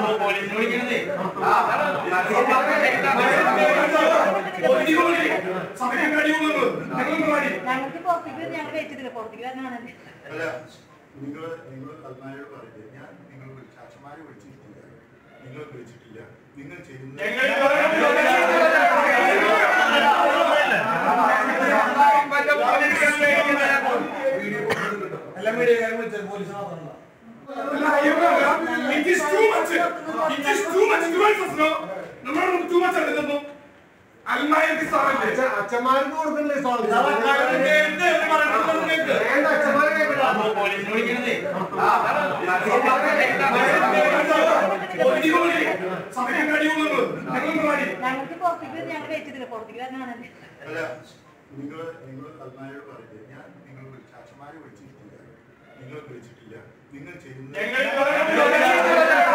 ഞങ്ങൾക്ക് പുറത്തേക്ക് വരും, ഞങ്ങൾ വെച്ചിട്ടില്ല പുറത്തേക്ക് വരണമാണ് അല്ല നിങ്ങൾ നിങ്ങൾ കൽമാരോട് പറഞ്ഞത് ഞാൻ നിങ്ങൾ വിളിച്ച അച്ഛന്മാരെ വിളിച്ചിട്ടില്ല നിങ്ങൾ വിളിച്ചിട്ടില്ല നിങ്ങൾ ചെയ്യുന്ന എല്ലാം മീഡിയക്കാരും വിളിച്ചത് പോലീസ് മാത്രമല്ല It is too much. It is too much devices, no? നമ്മൾ too much എടുക്കുന്നു അൽമായക്ക് സാറല്ലേ അച്ഛന്മാർക്ക് കൊടുക്കണ്ടേ സ്വാതന്ത്ര്യം? എന്ത് എന്ന് പറയുന്നത് കേൾക്ക്. വേണ്ട അച്ഛന്മാരെ കേൾക്കണ്ട. ഒതുങ്ങി പോയി. സമയം കഴിയുമെന്ന് ഞങ്ങൾ പാടി ഞങ്ങൾക്ക് പുറത്തേക്ക് വരും, ഞങ്ങൾ വെച്ചിട്ടില്ല പുറത്തേക്ക് വരണമാണ് അല്ല നിങ്ങൾ നിങ്ങൾ കൽമാരോട് പറഞ്ഞത് ഞാൻ നിങ്ങൾ വിളിച്ച അച്ഛന്മാരെ വിളിച്ചിട്ടില്ല നിങ്ങൾ വിളിച്ചിട്ടില്ല നിങ്ങൾ ചെയ്യുന്ന ഞങ്ങൾ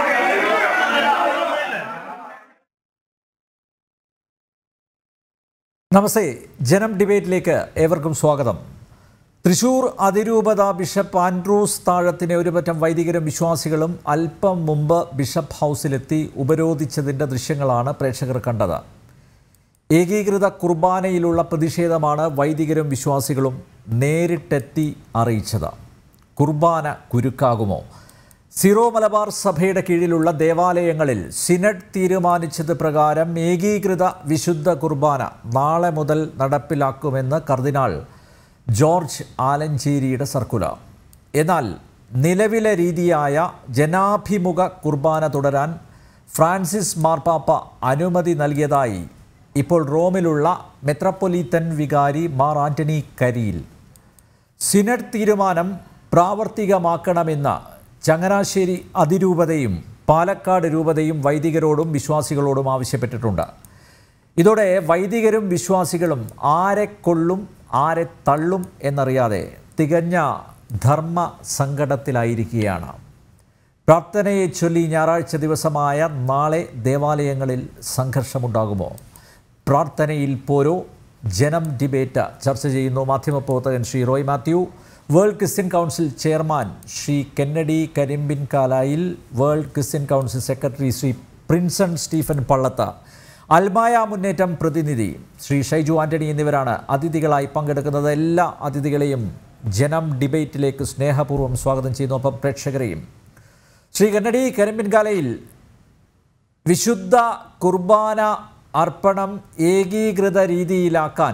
നമസ്തേ ജനം ഡിബേറ്റിലേക്ക് ഏവർക്കും സ്വാഗതം തൃശൂർ അതിരൂപത ബിഷപ്പ് ആൻഡ്രൂസ് താഴത്തിനെ ഒരുപറ്റം വൈദികരും വിശ്വാസികളും അല്പം മുമ്പ് ബിഷപ്പ് ഹൗസിലെത്തി ഉപരോധിച്ചതിൻ്റെ ദൃശ്യങ്ങളാണ് പ്രേക്ഷകർ കണ്ടത് ഏകീകൃത കുർബാനയിലുള്ള പ്രതിഷേധമാണ് വൈദികരും വിശ്വാസികളും നേരിട്ടെത്തി അറിയിച്ചത് കുർബാന കുരുക്കാകുമോ സിറോ മലബാർ സഭയുടെ കീഴിലുള്ള ദേവാലയങ്ങളിൽ സിനഡ് തീരുമാനിച്ചത് പ്രകാരം ഏകീകൃത വിശുദ്ധ കുർബാന നാളെ മുതൽ നടപ്പിലാക്കുമെന്ന് കർദിനാൾ ജോർജ് ആലഞ്ചേരിയുടെ സർക്കുലർ എന്നാൽ നിലവിലെ രീതിയായ ജനാഭിമുഖ കുർബാന തുടരാൻ ഫ്രാൻസിസ് മാർപ്പാപ്പ അനുമതി നൽകിയതായി ഇപ്പോൾ റോമിലുള്ള മെത്രപ്പൊലീത്തൻ വികാരി മാർ ആന്റണി കരിയിൽ സിനഡ് തീരുമാനം പ്രാവർത്തികമാക്കണമെന്ന് ചങ്ങനാശ്ശേരി അതിരൂപതയും പാലക്കാട് രൂപതയും വൈദികരോടും വിശ്വാസികളോടും ആവശ്യപ്പെട്ടിട്ടുണ്ട് ഇതോടെ വൈദികരും വിശ്വാസികളും ആരെ കൊള്ളും ആരെ തള്ളും എന്നറിയാതെ തികഞ്ഞ ധർമ്മ സങ്കടത്തിലായിരിക്കുകയാണ് പ്രാർത്ഥനയെ ചൊല്ലി ഞായറാഴ്ച ദിവസമായ നാളെ ദേവാലയങ്ങളിൽ സംഘർഷമുണ്ടാകുമോ പ്രാർത്ഥനയിൽ പോരോ ജനം ഡിബേറ്റ് ചർച്ച ചെയ്യുന്നു മാധ്യമപ്രവർത്തകൻ Shri Roy Mathew world Christian council chairman Shri Kennedy Karimpin Kalayil world Christian council secretary Shri Prinson Stephen Pallath അൽമായ മുന്നേറ്റം പ്രതിനിധി ശ്രീ ഷൈജു ആന്റണി എന്നിവരാണ് അതിഥികളായി പങ്കെടുക്കുന്നത് എല്ലാ അതിഥികളെയും ജനം ഡിബേറ്റിലേക്ക് സ്നേഹപൂർവ്വം സ്വാഗതം ചെയ്യുന്നു ഒപ്പം പ്രേക്ഷകരെയും ശ്രീ കന്നഡി കരിമ്പിൻകാലയിൽ വിശുദ്ധ കുർബാന അർപ്പണം ഏകീകൃത രീതിയിലാക്കാൻ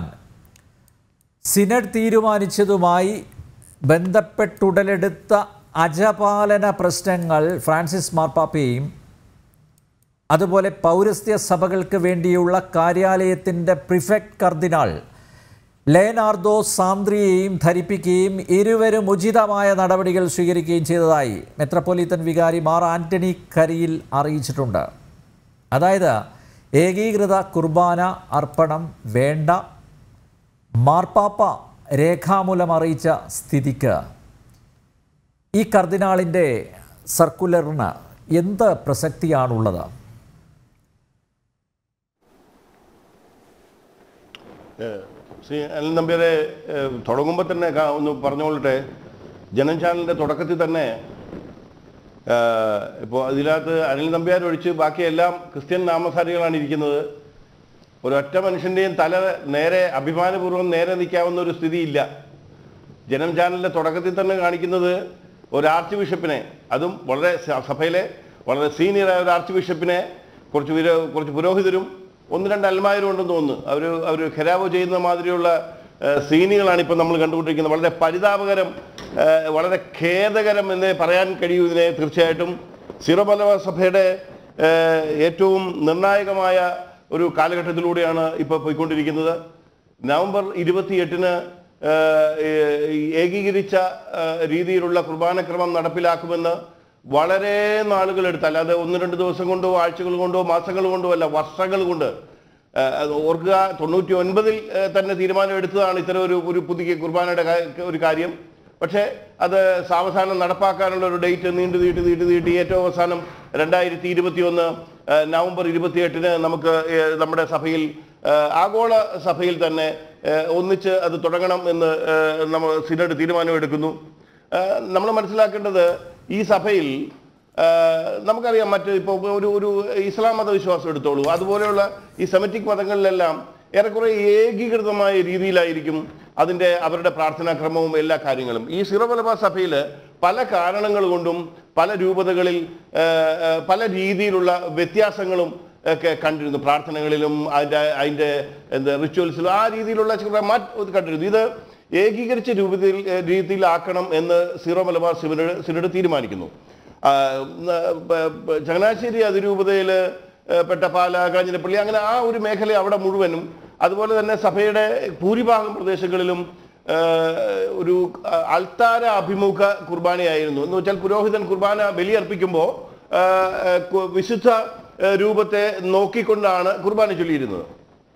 സിനഡ് തീരുമാനിച്ചതുമായി ബന്ധപ്പെട്ടുടലെടുത്ത അജപാലന പ്രശ്നങ്ങൾ ഫ്രാൻസിസ് മാർപ്പാപ്പയെയും അതുപോലെ പൗരസ്ത്യ സഭകൾക്ക് വേണ്ടിയുള്ള കാര്യാലയത്തിൻ്റെ പ്രിഫെക്ട് കർദിനാൾ ലേനാർദോ സാന്ദ്രിയെയും ധരിപ്പിക്കുകയും ഇരുവരും ഉചിതമായ നടപടികൾ സ്വീകരിക്കുകയും ചെയ്തതായി മെത്രപ്പൊലീത്തൻ വികാരി മാർ ആന്റണി കരിയിൽ അറിയിച്ചിട്ടുണ്ട് അതായത് ഏകീകൃത കുർബാന അർപ്പണം വേണ്ട മാർപ്പാപ്പ രേഖാമൂലം അറിയിച്ച സ്ഥിതിക്ക് ഈ കർദിനാളിൻ്റെ സർക്കുലറിന് എന്ത് പ്രസക്തിയാണുള്ളത് ശ്രീ അനിൽ നമ്പ്യാരെ തുടങ്ങുമ്പോൾ തന്നെ കാ- ഒന്ന് പറഞ്ഞുകൊള്ളട്ടെ ജനം ചാനലിൻ്റെ തുടക്കത്തിൽ തന്നെ ഇപ്പോൾ അതിനകത്ത് അനിൽ നമ്പ്യാർ ഒഴിച്ച് ബാക്കിയെല്ലാം ക്രിസ്ത്യൻ നാമധാരികളാണ് ഇരിക്കുന്നത് ഒരൊറ്റ മനുഷ്യൻ്റെയും തല നേരെ അഭിമാനപൂർവ്വം നേരെ നിൽക്കാവുന്ന ഒരു സ്ഥിതിയില്ല ജനം ചാനലിൻ്റെ തുടക്കത്തിൽ തന്നെ കാണിക്കുന്നത് ഒരു ആർച്ച് ബിഷപ്പിനെ അതും വളരെ സ- സഭയിലെ വളരെ സീനിയറായ ഒരു ആർച്ച് ബിഷപ്പിനെ കുറച്ച് പുരോ കുറച്ച് പുരോഹിതരും ഒന്ന് രണ്ട് അൽമാരും ഉണ്ടെന്ന് തോന്നുന്നു അവർ അവർ ഖരാവോ ചെയ്യുന്ന മാതിരിയുള്ള ഏഹ്, സീനുകളാണ് ഇപ്പം നമ്മൾ കണ്ടുകൊണ്ടിരിക്കുന്നത് വളരെ പരിതാപകരം ഏഹ്, വളരെ ഖേദകരം എന്നേ പറയാൻ കഴിയൂ ഇതിനെ തീർച്ചയായിട്ടും സീറോ മലബാർ സഭയുടെ ഏഹ്, ഏറ്റവും നിർണായകമായ ഒരു കാലഘട്ടത്തിലൂടെയാണ് ഇപ്പോൾ പോയിക്കൊണ്ടിരിക്കുന്നത് നവംബർ ഇരുപത്തിയെട്ടിന് ഏകീകരിച്ച ഏഹ്, രീതിയിലുള്ള കുർബാനക്രമം നടപ്പിലാക്കുമെന്ന് വളരെ നാളുകളെടുത്ത് അല്ലാതെ ഒന്ന് രണ്ട് ദിവസം കൊണ്ടോ ആഴ്ചകൾ കൊണ്ടോ മാസങ്ങൾ കൊണ്ടോ അല്ല വർഷങ്ങൾ കൊണ്ട് ഏഹ്, അത് ഓർക്കുക തൊണ്ണൂറ്റി ഒൻപതിൽ ഏഹ്, തന്നെ തീരുമാനം എടുത്തതാണ് ഇത്തരം ഒരു ഒരു പുതിയ കുർബാനയുടെ കാ- ഒരു കാര്യം പക്ഷേ അത് സാവധാനം നടപ്പാക്കാനുള്ള ഒരു ഡേറ്റ് നീണ്ടു നീട്ടി നീട്ടി നീട്ടി ഏറ്റവും അവസാനം രണ്ടായിരത്തി ഇരുപത്തി ഒന്ന് നവംബർ ഇരുപത്തിയെട്ടിന് നമുക്ക് ഏഹ്, നമ്മുടെ സഭയിൽ ഏഹ്, ആഗോള സഭയിൽ തന്നെ ഏഹ്, ഒന്നിച്ച് അത് തുടങ്ങണം എന്ന് ഏഹ്, നമ്മൾ സിനഡ് തീരുമാനമെടുക്കുന്നു നമ്മൾ മനസ്സിലാക്കേണ്ടത് ഈ സഭയിൽ ആ, നമുക്കറിയാം മറ്റ് ഇപ്പോൾ ഒരു ഒരു ഇസ്ലാം മതവിശ്വാസം എടുത്തോളൂ അതുപോലെയുള്ള ഈ സെമറ്റിക് മതങ്ങളിലെല്ലാം ഏറെക്കുറെ ഏകീകൃതമായ രീതിയിലായിരിക്കും അതിൻ്റെ അവരുടെ പ്രാർത്ഥനാക്രമവും എല്ലാ കാര്യങ്ങളും ഈ സിറോമലബ സഭയിൽ പല കാരണങ്ങൾ കൊണ്ടും പല രൂപതകളിൽ ആ, ആ, പല രീതിയിലുള്ള വ്യത്യാസങ്ങളും ഒക്കെ കണ്ടിരുന്നു പ്രാർത്ഥനകളിലും അതിൻ്റെ അതിൻ്റെ എന്താ റിച്വൽസിലും ആ രീതിയിലുള്ള ചില മാറ്റ് കണ്ടിരുന്നു ഇത് ഏകീകരിച്ച രൂപത്തിൽ രീതിയിലാക്കണം എന്ന് സീറോ മലബാർ സിനഡ് സിനഡ് തീരുമാനിക്കുന്നു ആ, ന- പ- പ- ചങ്ങനാശ്ശേരി അതിരൂപതയിൽ പെട്ട പാല കാഞ്ഞിരപ്പള്ളി അങ്ങനെ ആ ഒരു മേഖല അവിടെ മുഴുവനും അതുപോലെ തന്നെ സഭയുടെ ഭൂരിഭാഗം പ്രദേശങ്ങളിലും ആ, ഒരു ആ, അൾത്താര അഭിമുഖ കുർബാനയായിരുന്നു എന്ന് വെച്ചാൽ പുരോഹിതൻ കുർബാന ബലിയർപ്പിക്കുമ്പോൾ ആ, ആ, കു- വിശുദ്ധ ആ, രൂപത്തെ നോക്കിക്കൊണ്ടാണ് കുർബാന ചൊല്ലിയിരുന്നത്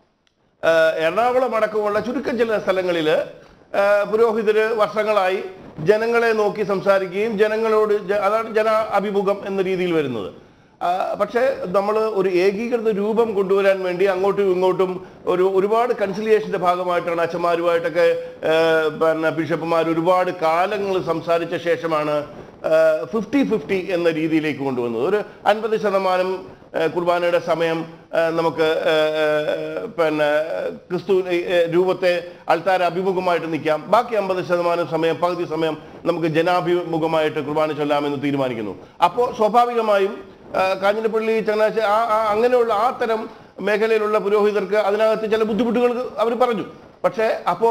ആഹ് എറണാകുളം അടക്കമുള്ള ചുരുക്കം ചില സ്ഥലങ്ങളിൽ പുരോഹിതര് വർഷങ്ങളായി ജനങ്ങളെ നോക്കി സംസാരിക്കുകയും ജനങ്ങളോട് ജ- അതാണ് ജന അഭിമുഖം എന്ന രീതിയിൽ വരുന്നത് ആഹ് പക്ഷേ നമ്മൾ ഒരു ഏകീകൃത രൂപം കൊണ്ടുവരാൻ വേണ്ടി അങ്ങോട്ടും ഇങ്ങോട്ടും ഒരു ഒരുപാട് കൺസിലിയേഷന്റെ ഭാഗമായിട്ടാണ് അച്ഛന്മാരുമായിട്ടൊക്കെ ആഹ് പിന്നെ ബിഷപ്പുമാർ ഒരുപാട് കാലങ്ങൾ സംസാരിച്ച ശേഷമാണ് ഫിഫ്റ്റി ഫിഫ്റ്റി എന്ന രീതിയിലേക്ക് കൊണ്ടുവന്നത് ഒരു അൻപത് ശതമാനം ഏഹ് കുർബാനയുടെ സമയം ഏഹ് നമുക്ക് ഏഹ് ഏഹ് പിന്നെ ക്രിസ്തു ഏഹ് രൂപത്തെ അൾത്താര അഭിമുഖമായിട്ട് നിൽക്കാം ബാക്കി അമ്പത് ശതമാനം സമയം പകുതി സമയം നമുക്ക് ജനാഭിമുഖമായിട്ട് കുർബാന ചൊല്ലാമെന്ന് തീരുമാനിക്കുന്നു അപ്പോൾ സ്വാഭാവികമായും ഏഹ് കാഞ്ഞിരപ്പള്ളി ചങ്ങനാശ്ശേരി ആ ആ അങ്ങനെയുള്ള ആ തരം മേഖലയിലുള്ള പുരോഹിതർക്ക് അതിനകത്ത് ചില ബുദ്ധിമുട്ടുകൾ അവർ പറഞ്ഞു പക്ഷേ അപ്പോൾ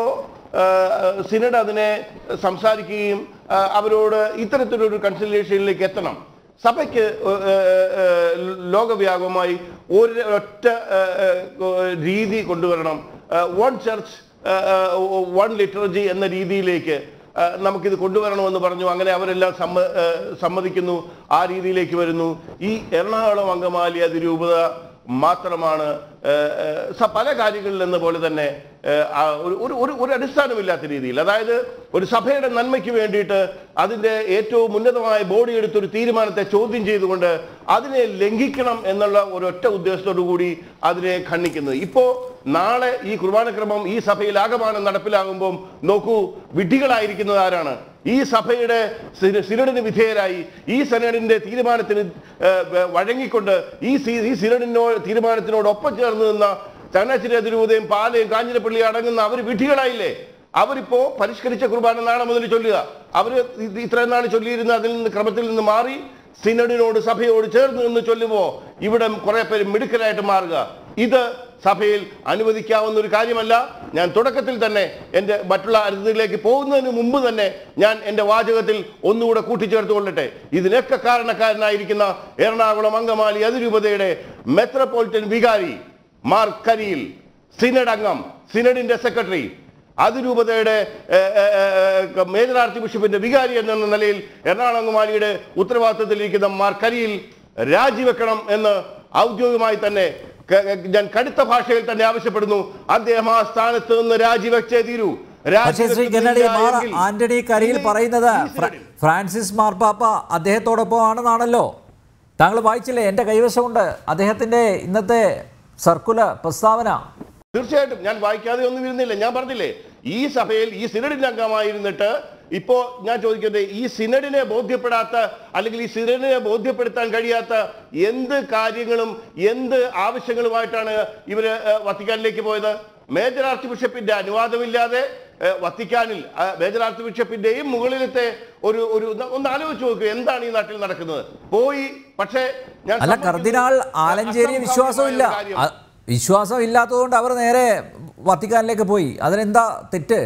സിനഡ് അതിനെ സംസാരിക്കുകയും ആ, അവരോട് ഇത്തരത്തിലൊരു കൺസിലേഷനിലേക്ക് എത്തണം സഭയ്ക്ക് ഏഹ്, ഏഹ്, ഏഹ്, ലോകവ്യാപകമായി ഒരു ഒറ്റ ഏഹ്, ഏഹ്, രീതി കൊണ്ടുവരണം വൺ ചർച്ച് വൺ ലിറ്ററജി എന്ന രീതിയിലേക്ക് ഏഹ്, നമുക്കിത് കൊണ്ടുവരണമെന്ന് പറഞ്ഞു അങ്ങനെ അവരെല്ലാം സമ്മ ഏഹ്, സമ്മതിക്കുന്നു ആ രീതിയിലേക്ക് വരുന്നു ഈ എറണാകുളം അങ്കമാലി അതിരൂപത മാത്രമാണ് ഏഹ്, ഏഹ്, സ- പല കാര്യങ്ങളിൽ എന്ന പോലെ തന്നെ ഏഹ്, ആ ഒരു- ഒരു ഒരു ഒരു അടിസ്ഥാനമില്ലാത്ത രീതിയിൽ അതായത് ഒരു സഭയുടെ നന്മയ്ക്ക് വേണ്ടിയിട്ട് അതിൻ്റെ ഏറ്റവും ഉന്നതമായ ബോഡി എടുത്തൊരു തീരുമാനത്തെ ചോദ്യം ചെയ്തുകൊണ്ട് അതിനെ ലംഘിക്കണം എന്നുള്ള ഒരൊറ്റ ഉദ്ദേശത്തോടു കൂടി അതിനെ ഖണ്ഡിക്കുന്നത് ഇപ്പോൾ നാളെ ഈ കുർബാനക്രമം ഈ സഭയിൽ ആകമാനം നടപ്പിലാകുമ്പോൾ നോക്കൂ വിഡ്ഢികളായിരിക്കുന്നത് ആരാണ് ഈ സഭയുടെ സിന- സിനഡിന് വിധേയരായി ഈ സെനഡിന്റെ തീരുമാനത്തിന് ഏഹ്, വ- വഴങ്ങിക്കൊണ്ട് ഈ സി- ഈ സിനഡിനോ തീരുമാനത്തിനോടൊപ്പം ചേർന്ന് നിന്ന ചങ്ങനാശ്ശേരി അതിരൂപതയും പാലയും കാഞ്ഞിരപ്പള്ളി അടങ്ങുന്ന അവർ വിഡ്ഢികളായില്ലേ അവരിപ്പോ പരിഷ്കരിച്ച കുർബാന നാളെ മുതൽ ചൊല്ലുക അവര് ഇത് ഇത്രയും നാൾ ചൊല്ലിയിരുന്ന അതിൽ നിന്ന് ക്രമത്തിൽ നിന്ന് മാറി സിനഡിനോട് സഭയോട് ചേർന്ന് നിന്ന് ചൊല്ലുമ്പോ ഇവിടെ കുറെ പേര് മിടുക്കലായിട്ട് മാറുക ഇത് സഭയിൽ അനുവദിക്കാവുന്ന ഒരു കാര്യമല്ല ഞാൻ തുടക്കത്തിൽ തന്നെ എൻ്റെ മറ്റുള്ള അതിഥികളിലേക്ക് പോകുന്നതിന് മുമ്പ് തന്നെ ഞാൻ എൻ്റെ വാചകത്തിൽ ഒന്നുകൂടെ കൂട്ടിച്ചേർത്ത് കൊള്ളട്ടെ ഇതിനൊക്കെ കാരണക്കാരനായിരിക്കുന്ന എറണാകുളം അങ്കമാലി അതിരൂപതയുടെ മെത്രപോളിറ്റൻ വികാരി മാർ കരിയിൽ സിനഡ് അംഗം സിനഡിന്റെ സെക്രട്ടറി അതിരൂപതയുടെ ഏഹ്, ഏഹ്, ഏഹ്, മേജർ ആർച്ച് ബിഷപ്പിന്റെ വികാരി എന്ന നിലയിൽ എറണാകുളം അങ്കമാലിയുടെ ഉത്തരവാദിത്തത്തിലിരിക്കുന്ന മാർ കരിയിൽ രാജിവെക്കണം എന്ന് ഔദ്യോഗികമായി തന്നെ ക- ഞാൻ കടുത്ത ഭാഷയിൽ തന്നെ ആവശ്യപ്പെടുന്നു അദ്ദേഹം ആ സ്ഥാനത്ത് നിന്ന് രാജിവെച്ചേ തീരൂ പക്ഷേ ശ്രീ കെന്നഡി മാർ രാജിവെക്കുന്നില്ല എങ്കിൽ ആന്റണി കരിയിൽ ഇനി പറയുന്നത് ഈ ഫ്ര- സിനഡിൽ ഫ്രാൻസിസ് മാർപ്പാപ്പ അദ്ദേഹത്തോടൊപ്പം ആണെന്നാണല്ലോ താങ്കൾ വായിച്ചില്ലേ എൻ്റെ കൈവശമുണ്ട് അദ്ദേഹത്തിൻ്റെ ഇന്നത്തെ സർക്കുലർ പ്രസ്താവന തീർച്ചയായിട്ടും ഞാൻ വായിക്കാതെ ഒന്നും ഇരുന്നില്ല ഞാൻ പറഞ്ഞില്ലേ ഈ സഭയിൽ ഈ സിനഡിന്റെ അംഗമായിരുന്നിട്ട് ഇപ്പോ ഞാൻ ചോദിക്കുന്നത് ഈ സിനഡിനെ ബോധ്യപ്പെടാത്ത അല്ലെങ്കിൽ ഈ സിനഡിനെ ബോധ്യപ്പെടുത്താൻ കഴിയാത്ത എന്ത് കാര്യങ്ങളും എന്ത് ആവശ്യങ്ങളുമായിട്ടാണ് ഇവര് ഏഹ്, വത്തിക്കാനിലേക്ക് പോയത് മേജർ ആർച്ച് ബിഷപ്പിന്റെ അനുവാദമില്ലാതെ ഏഹ്, വത്തിക്കാനിൽ ആ, മേജർ ആർച്ച് ബിഷപ്പിന്റെയും മുകളിലത്തെ ഒരു ഒരു ഒന്ന് ആലോചിച്ച് നോക്കൂ എന്താണ് ഈ നാട്ടിൽ നടക്കുന്നത് പോയി പക്ഷേ ഞാൻ അല്ല സമ്മതിക്കുന്നു, കർദിനാൾ ആലഞ്ചേരി അസംഭവ്യമായ വിശ്വാസമില്ല ഒരു കാര്യം. അ- വിശ്വാസം ഇല്ലാത്തതുകൊണ്ട് അവർ നേരെ വത്തിക്കാനിലേക്ക് പോയി അതിനെന്താ തെറ്റ്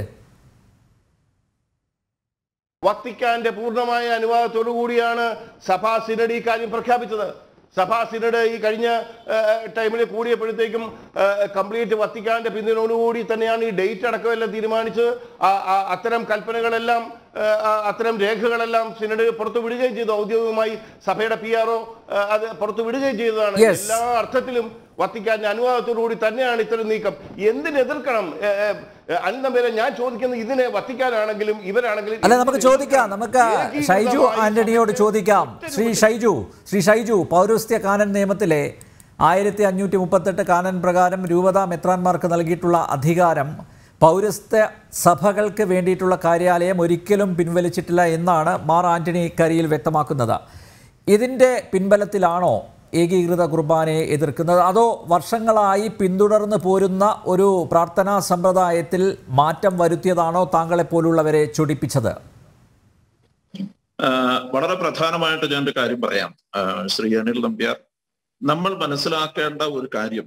വത്തിക്കാന്റെ പൂർണ്ണമായ അനുവാദത്തോടു കൂടിയാണ് സഭാ സിനഡ് ഈ കാര്യം പ്രഖ്യാപിച്ചത് സഭാ സിനഡ് ഈ കഴിഞ്ഞ ടൈമിൽ കൂടിയപ്പോഴത്തേക്കും കംപ്ലീറ്റ് വത്തിക്കാന്റെ പിന്തുണയോടുകൂടി തന്നെയാണ് ഈ ഡേറ്റ് അടക്കമെല്ലാം തീരുമാനിച്ചത് ആ- ആ- അത്തരം കൽപ്പനകളെല്ലാം ആ, ആ, അത്തരം രേഖകളെല്ലാം സിനഡ് പുറത്തു വിടുകയും ചെയ്തു ഔദ്യോഗികമായി സഭയുടെ പി ആർ അത് പുറത്തു വിടുകയും ചെയ്തതാണ് Yes. എല്ലാ അർത്ഥത്തിലും വത്തിക്കാന്റെ അനുവാദത്തോടു കൂടി തന്നെയാണ് ഇത്തരം നീക്കം എന്തിനെതിർക്കണം ഏ, ഏ, അനന്തം പേരെ ഞാൻ ചോദിക്കുന്നത് ഇതിനെ വത്തിക്കാനാണെങ്കിലും ഇവരാണെങ്കിലും അല്ല നമുക്ക് ചോദിക്കാം നമുക്ക് ഷൈജു ആന്റണിയോട് ചോദിക്കാം ശ്രീ ഷൈജു ശ്രീ ഷൈജു പൗരസ്ത്യ കാനൻ നിയമത്തിലെ ആയിരത്തി അഞ്ഞൂറ്റി മുപ്പത്തെട്ട് കാനൻ പ്രകാരം രൂപതാ മെത്രാന്മാർക്ക് നൽകിയിട്ടുള്ള അധികാരം പൗരസ്ത്യ സഭകൾക്ക് വേണ്ടിയിട്ടുള്ള കാര്യാലയം ഒരിക്കലും പിൻവലിച്ചിട്ടില്ല എന്നാണ് മാർ ആന്റണി കരിയിൽ വ്യക്തമാക്കുന്നത് ഇതിൻ്റെ പിൻബലത്തിലാണോ ഏകീകൃത കുർബാനയെ എതിർക്കുന്നത് അതോ വർഷങ്ങളായി പിന്തുടർന്ന് പോരുന്ന ഒരു പ്രാർത്ഥനാ സമ്പ്രദായത്തിൽ മാറ്റം വരുത്തിയതാണോ താങ്കളെപ്പോലുള്ളവരെ ചൊടിപ്പിച്ചത് ആ, വളരെ പ്രധാനമായിട്ട് ഞാൻ ഒരു കാര്യം പറയാം ആ, ശ്രീ അനിൽ നമ്പ്യാർ നമ്മൾ മനസ്സിലാക്കേണ്ട ഒരു കാര്യം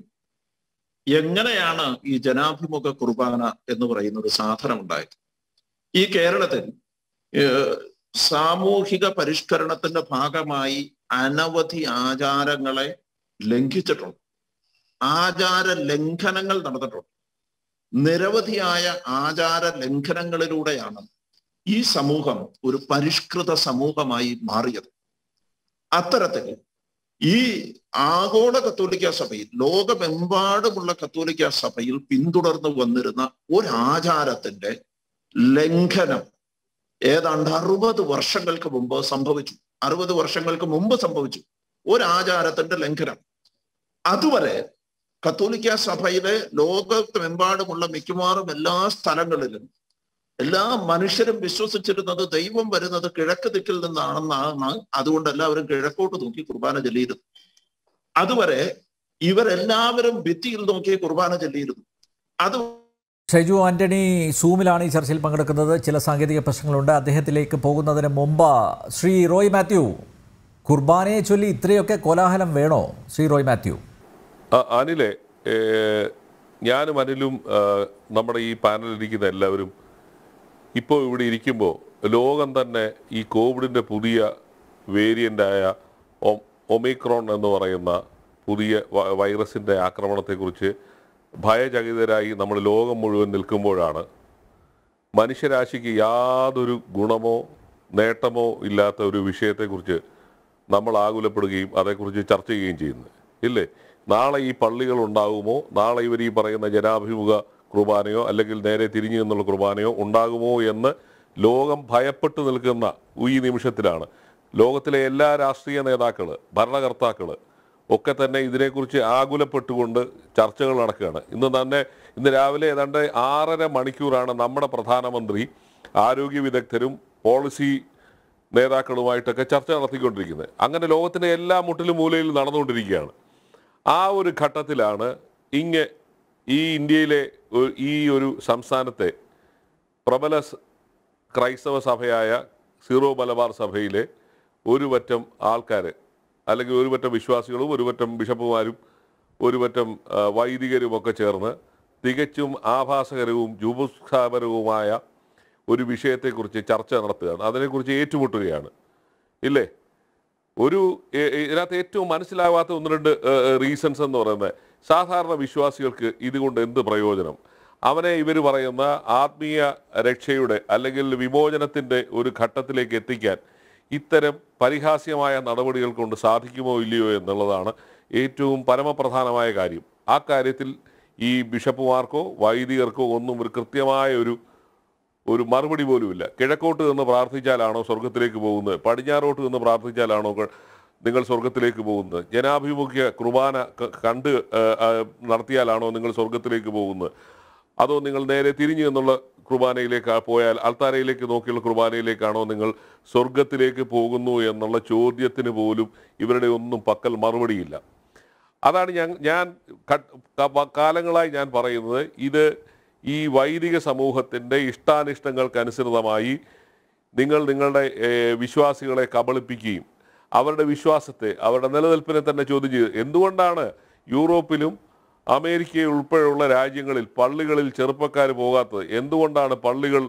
എങ്ങനെയാണ് ഈ ജനാഭിമുഖ കുർബാന എന്ന് പറയുന്നത് സാധനം ഉണ്ടായത് ഈ കേരളത്തിൽ ഏഹ്, സാമൂഹിക പരിഷ്കരണത്തിന്റെ ഭാഗമായി അനവധി ആചാരങ്ങളെ ലംഘിച്ചിട്ടുണ്ട് ആചാര ലംഘനങ്ങൾ നടന്നിട്ടുണ്ട് നിരവധിയായ ആചാര ലംഘനങ്ങളിലൂടെയാണ് ഈ സമൂഹം ഒരു പരിഷ്കൃത സമൂഹമായി മാറിയത് അത്തരത്തിൽ ഈ ആഗോള കത്തോലിക്ക സഭയിൽ ലോകമെമ്പാടുമുള്ള കത്തോലിക്ക സഭയിൽ പിന്തുടർന്നു വന്നിരുന്ന ഒരു ആചാരത്തിന്റെ ലംഘനം ഏതാണ്ട് അറുപത് വർഷങ്ങൾക്ക് മുമ്പ് സംഭവിച്ചു അറുപത് വർഷങ്ങൾക്ക് മുമ്പ് സംഭവിച്ചു ഒരു ആചാരത്തിന്റെ ലംഘനം അതുവരെ കത്തോലിക്ക സഭയിലെ ലോകമെമ്പാടുമുള്ള മിക്കവാറും എല്ലാ സ്ഥലങ്ങളിലും എല്ലാ മനുഷ്യരും വിശ്വസിച്ചിരുന്നത് ദൈവം വരുന്നത് കിഴക്ക് ദിക്കിൽ നിന്നാണെന്നാണ് അതുകൊണ്ട് എല്ലാവരും കിഴക്കോട്ട് നോക്കി കുർബാന ചൊല്ലിയിരുന്നു അതുവരെ ഇവരെല്ലാവരും ഭിത്തിയിൽ നോക്കി കുർബാന ചൊല്ലിയിരുന്നു അത് ഷൈജു ആന്റണി സൂമിലാണ് ഈ ചർച്ചയിൽ പങ്കെടുക്കുന്നത് ചില സാങ്കേതിക പ്രശ്നങ്ങളുണ്ട് അദ്ദേഹത്തിലേക്ക് പോകുന്നതിന് മുമ്പ് ശ്രീ റോയ് മാത്യു കുർബാനയെ ചൊല്ലി ഇത്രയൊക്കെ കോലാഹലം വേണോ ശ്രീ റോയ് മാത്യു ആ, അനിലെ ഏ, ഞാനും അനിലും ആ, നമ്മുടെ ഈ പാനലിൽ ഇരിക്കുന്ന എല്ലാവരും ഇപ്പോൾ ഇവിടെ ഇരിക്കുമ്പോൾ ലോകം തന്നെ ഈ കോവിഡിൻ്റെ പുതിയ വേരിയൻ്റായ ഒമിക്രോൺ എന്ന് പറയുന്ന പുതിയ വ- വൈറസിൻ്റെ ആക്രമണത്തെക്കുറിച്ച് ഭയചകിതരായി നമ്മൾ ലോകം മുഴുവൻ നിൽക്കുമ്പോഴാണ് മനുഷ്യരാശിക്ക് യാതൊരു ഗുണമോ നേട്ടമോ ഇല്ലാത്ത ഒരു വിഷയത്തെക്കുറിച്ച് നമ്മൾ ആകുലപ്പെടുകയും അതേക്കുറിച്ച് ചർച്ച ചെയ്യുകയും ചെയ്യുന്നത് ഇല്ലേ നാളെ ഈ പള്ളികൾ ഉണ്ടാകുമോ നാളെ ഇവർ ഈ പറയുന്ന ജനാഭിമുഖ കുർബാനയോ അല്ലെങ്കിൽ നേരെ തിരിഞ്ഞു നിന്നുള്ള കുർബാനയോ ഉണ്ടാകുമോ എന്ന് ലോകം ഭയപ്പെട്ടു നിൽക്കുന്ന ഈ നിമിഷത്തിലാണ് ലോകത്തിലെ എല്ലാ രാഷ്ട്രീയ നേതാക്കൾ ഭരണകർത്താക്കൾ ഒക്കെ തന്നെ ഇതിനെക്കുറിച്ച് ആകുലപ്പെട്ടുകൊണ്ട് ചർച്ചകൾ നടക്കുകയാണ് ഇന്ന് തന്നെ ഇന്ന് രാവിലെ ഏതാണ്ട് ആറര മണിക്കൂറാണ് നമ്മുടെ പ്രധാനമന്ത്രി ആരോഗ്യ വിദഗ്ധരും പോളിസി നേതാക്കളുമായിട്ടൊക്കെ ചർച്ച നടത്തിക്കൊണ്ടിരിക്കുന്നത് അങ്ങനെ ലോകത്തിൻ്റെ എല്ലാ മുട്ടിലും മൂലയിലും നടന്നുകൊണ്ടിരിക്കുകയാണ് ആ ഒരു ഘട്ടത്തിലാണ് ഇങ്ങ് ഈ ഇന്ത്യയിലെ ഒ- ഈ ഒരു സംസ്ഥാനത്തെ പ്രബല സ് ക്രൈസ്തവ സഭയായ സീറോ മലബാർ സഭയിലെ ഒരു പറ്റം ആൾക്കാർ അല്ലെങ്കിൽ ഒരു പറ്റം വിശ്വാസികളും ഒരു പറ്റം ബിഷപ്പുമാരും ഒരു പറ്റം ആ, വൈദികരും ഒക്കെ ചേർന്ന് തികച്ചും ആഭാസകരവും ജുബുസ്കാപരവുമായ ഒരു വിഷയത്തെക്കുറിച്ച് ചർച്ച നടത്തുകയാണ് അതിനെക്കുറിച്ച് ഏറ്റുമുട്ടുകയാണ് ഇല്ലേ ഒരു എ- എ- ഇതിനകത്ത് ഏറ്റവും മനസ്സിലാവാത്ത ഒന്ന് രണ്ട് റീസൺസ് എന്ന് പറയുന്നത് സാധാരണ വിശ്വാസികൾക്ക് ഇതുകൊണ്ട് എന്ത് പ്രയോജനം അവനെ ഇവർ പറയുന്ന ആത്മീയ രക്ഷയുടെ അല്ലെങ്കിൽ വിമോചനത്തിൻ്റെ ഒരു ഘട്ടത്തിലേക്ക് എത്തിക്കാൻ ഇത്തരം പരിഹാസ്യമായ നടപടികൾ കൊണ്ട് സാധിക്കുമോ ഇല്ലയോ എന്നുള്ളതാണ് ഏറ്റവും പരമപ്രധാനമായ കാര്യം ആ കാര്യത്തിൽ ഈ ബിഷപ്പുമാർക്കോ വൈദികർക്കോ ഒന്നും ഒരു കൃത്യമായ ഒരു ഒരു മറുപടി പോലുമില്ല കിഴക്കോട്ട് നിന്ന് പ്രാർത്ഥിച്ചാലാണോ സ്വർഗത്തിലേക്ക് പോകുന്നത് പടിഞ്ഞാറോട്ട് നിന്ന് പ്രാർത്ഥിച്ചാലാണോ ക- നിങ്ങൾ സ്വർഗത്തിലേക്ക് പോകുന്നത് ജനാഭിമുഖ്യ കുർബാന ക- കണ്ട് ആ, ആ, നടത്തിയാലാണോ നിങ്ങൾ സ്വർഗത്തിലേക്ക് പോകുന്നത് അതോ നിങ്ങൾ നേരെ തിരിഞ്ഞു നിന്നുള്ള കുർബാനയിലേക്ക് പോയാൽ അൾത്താരയിലേക്ക് നോക്കിയുള്ള കുർബാനയിലേക്കാണോ നിങ്ങൾ സ്വർഗത്തിലേക്ക് പോകുന്നു എന്നുള്ള ചോദ്യത്തിന് പോലും ഇവരുടെ ഒന്നും പക്കൽ മറുപടിയില്ല അതാണ് ഞാൻ ഞാൻ ക- ക- കാലങ്ങളായി ഞാൻ പറയുന്നത് ഇത് ഈ വൈദിക സമൂഹത്തിൻ്റെ ഇഷ്ടാനിഷ്ടങ്ങൾക്കനുസൃതമായി നിങ്ങൾ നിങ്ങളുടെ ഏഹ്, വിശ്വാസികളെ കബളിപ്പിക്കുകയും അവരുടെ വിശ്വാസത്തെ അവരുടെ നിലനിൽപ്പിനെ തന്നെ ചോദ്യം ചെയ്ത് എന്തുകൊണ്ടാണ് യൂറോപ്പിലും അമേരിക്കയിൽ ഉൾപ്പെടെയുള്ള രാജ്യങ്ങളിൽ പള്ളികളിൽ ചെറുപ്പക്കാർ പോകാത്തത് എന്തുകൊണ്ടാണ് പള്ളികൾ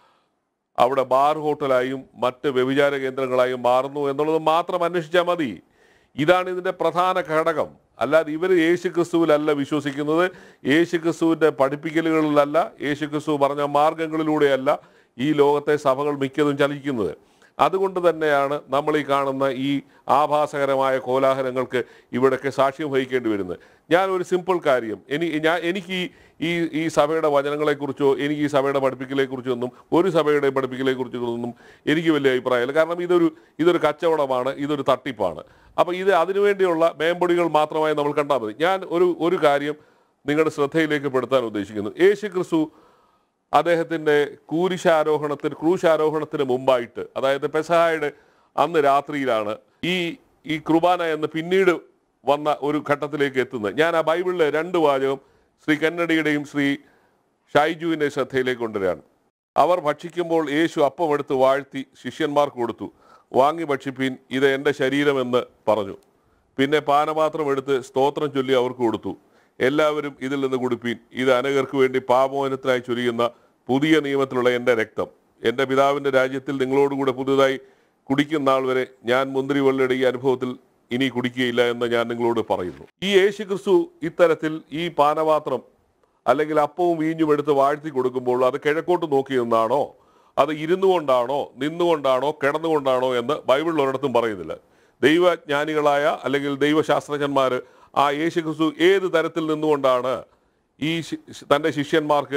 അവിടെ ബാർ ഹോട്ടലായും മറ്റ് വ്യഭിചാര കേന്ദ്രങ്ങളായും മാറുന്നു എന്നുള്ളത് മാത്രം അന്വേഷിച്ചാൽ മതി ഇതാണ് ഇതിൻ്റെ പ്രധാന ഘടകം അല്ലാതെ ഇവർ യേശു ക്രിസ്തുവിലല്ല വിശ്വസിക്കുന്നത് യേശു ക്രിസ്തുവിൻ്റെ പഠിപ്പിക്കലുകളിലല്ല യേശു ക്രിസ്തു പറഞ്ഞ മാർഗങ്ങളിലൂടെയല്ല ഈ ലോകത്തെ സഭകൾ മിക്കതും ചലിക്കുന്നത് അതുകൊണ്ട് തന്നെയാണ് നമ്മൾ ഈ കാണുന്ന ഈ ആഭാസകരമായ കോലാഹലങ്ങൾക്ക് ഇവിടെയൊക്കെ സാക്ഷ്യം വഹിക്കേണ്ടി വരുന്നത് ഞാൻ ഒരു സിമ്പിൾ കാര്യം എനി ഞാൻ എനിക്ക് ഈ ഈ ഈ സഭയുടെ വചനങ്ങളെക്കുറിച്ചോ എനിക്ക് ഈ സഭയുടെ പഠിപ്പിക്കലെക്കുറിച്ചോ ഒന്നും ഒരു സഭയുടെയും പഠിപ്പിക്കലെക്കുറിച്ചൊന്നും എനിക്ക് വലിയ അഭിപ്രായമില്ല കാരണം ഇതൊരു ഇതൊരു കച്ചവടമാണ് ഇതൊരു തട്ടിപ്പാണ് അപ്പോൾ ഇത് അതിനുവേണ്ടിയുള്ള മേമ്പൊടികൾ മാത്രമായി നമ്മൾ കണ്ടാൽ മതി ഞാൻ ഒരു ഒരു കാര്യം നിങ്ങളുടെ ശ്രദ്ധയിലേക്ക് പെടുത്താൻ ഉദ്ദേശിക്കുന്നു യേശു ക്രിസ്തു അദ്ദേഹത്തിൻ്റെ കൂരിശാരോഹണത്തിന് ക്രൂശാരോഹണത്തിന് മുമ്പായിട്ട് അതായത് പെസഹായുടെ അന്ന് രാത്രിയിലാണ് ഈ ഈ കുർബാന എന്ന് പിന്നീട് വന്ന ഒരു ഘട്ടത്തിലേക്ക് എത്തുന്നത് ഞാൻ ആ ബൈബിളിലെ രണ്ട് വാചകം ശ്രീ കന്നഡിയുടെയും ശ്രീ ഷൈജുവിൻ്റെ ശ്രദ്ധയിലേക്ക് കൊണ്ടുവരികയാണ് അവർ ഭക്ഷിക്കുമ്പോൾ യേശു അപ്പം എടുത്ത് വാഴ്ത്തി ശിഷ്യന്മാർക്ക് കൊടുത്തു വാങ്ങി ഭക്ഷിപ്പീൻ ഇത് എൻ്റെ ശരീരമെന്ന് പറഞ്ഞു പിന്നെ പാനപാത്രം എടുത്ത് സ്തോത്രം ചൊല്ലി അവർക്ക് കൊടുത്തു എല്ലാവരും ഇതിൽ നിന്ന് കുടിപ്പീൻ ഇത് അനേകർക്ക് വേണ്ടി പാപമോചനത്തിനായി ചൊരിയുന്ന പുതിയ നിയമത്തിലുള്ള എൻ്റെ രക്തം എൻ്റെ പിതാവിൻ്റെ രാജ്യത്തിൽ നിങ്ങളോടുകൂടെ പുതുതായി കുടിക്കുന്ന നാൾ വരെ ഞാൻ മുന്തിരിവള്ളിയുടെ ഈ അനുഭവത്തിൽ ഇനി കുടിക്കുകയില്ല എന്ന് ഞാൻ നിങ്ങളോട് പറയുന്നു ഈ യേശു ക്രിസ്തു ഇത്തരത്തിൽ ഈ പാനപാത്രം അല്ലെങ്കിൽ അപ്പവും വീഞ്ഞും എടുത്ത് വാഴ്ത്തി കൊടുക്കുമ്പോൾ അത് കിഴക്കോട്ട് നോക്കി നിന്നാണോ അത് ഇരുന്നു കൊണ്ടാണോ നിന്നുകൊണ്ടാണോ കിടന്നുകൊണ്ടാണോ എന്ന് ബൈബിളിൽ ഒരിടത്തും പറയുന്നില്ല ദൈവജ്ഞാനികളായ അല്ലെങ്കിൽ ദൈവശാസ്ത്രജ്ഞന്മാർ ആ യേശു ക്രിസ്തു ഏത് തരത്തിൽ നിന്നുകൊണ്ടാണ് ഈ ശി- തൻ്റെ ശിഷ്യന്മാർക്ക്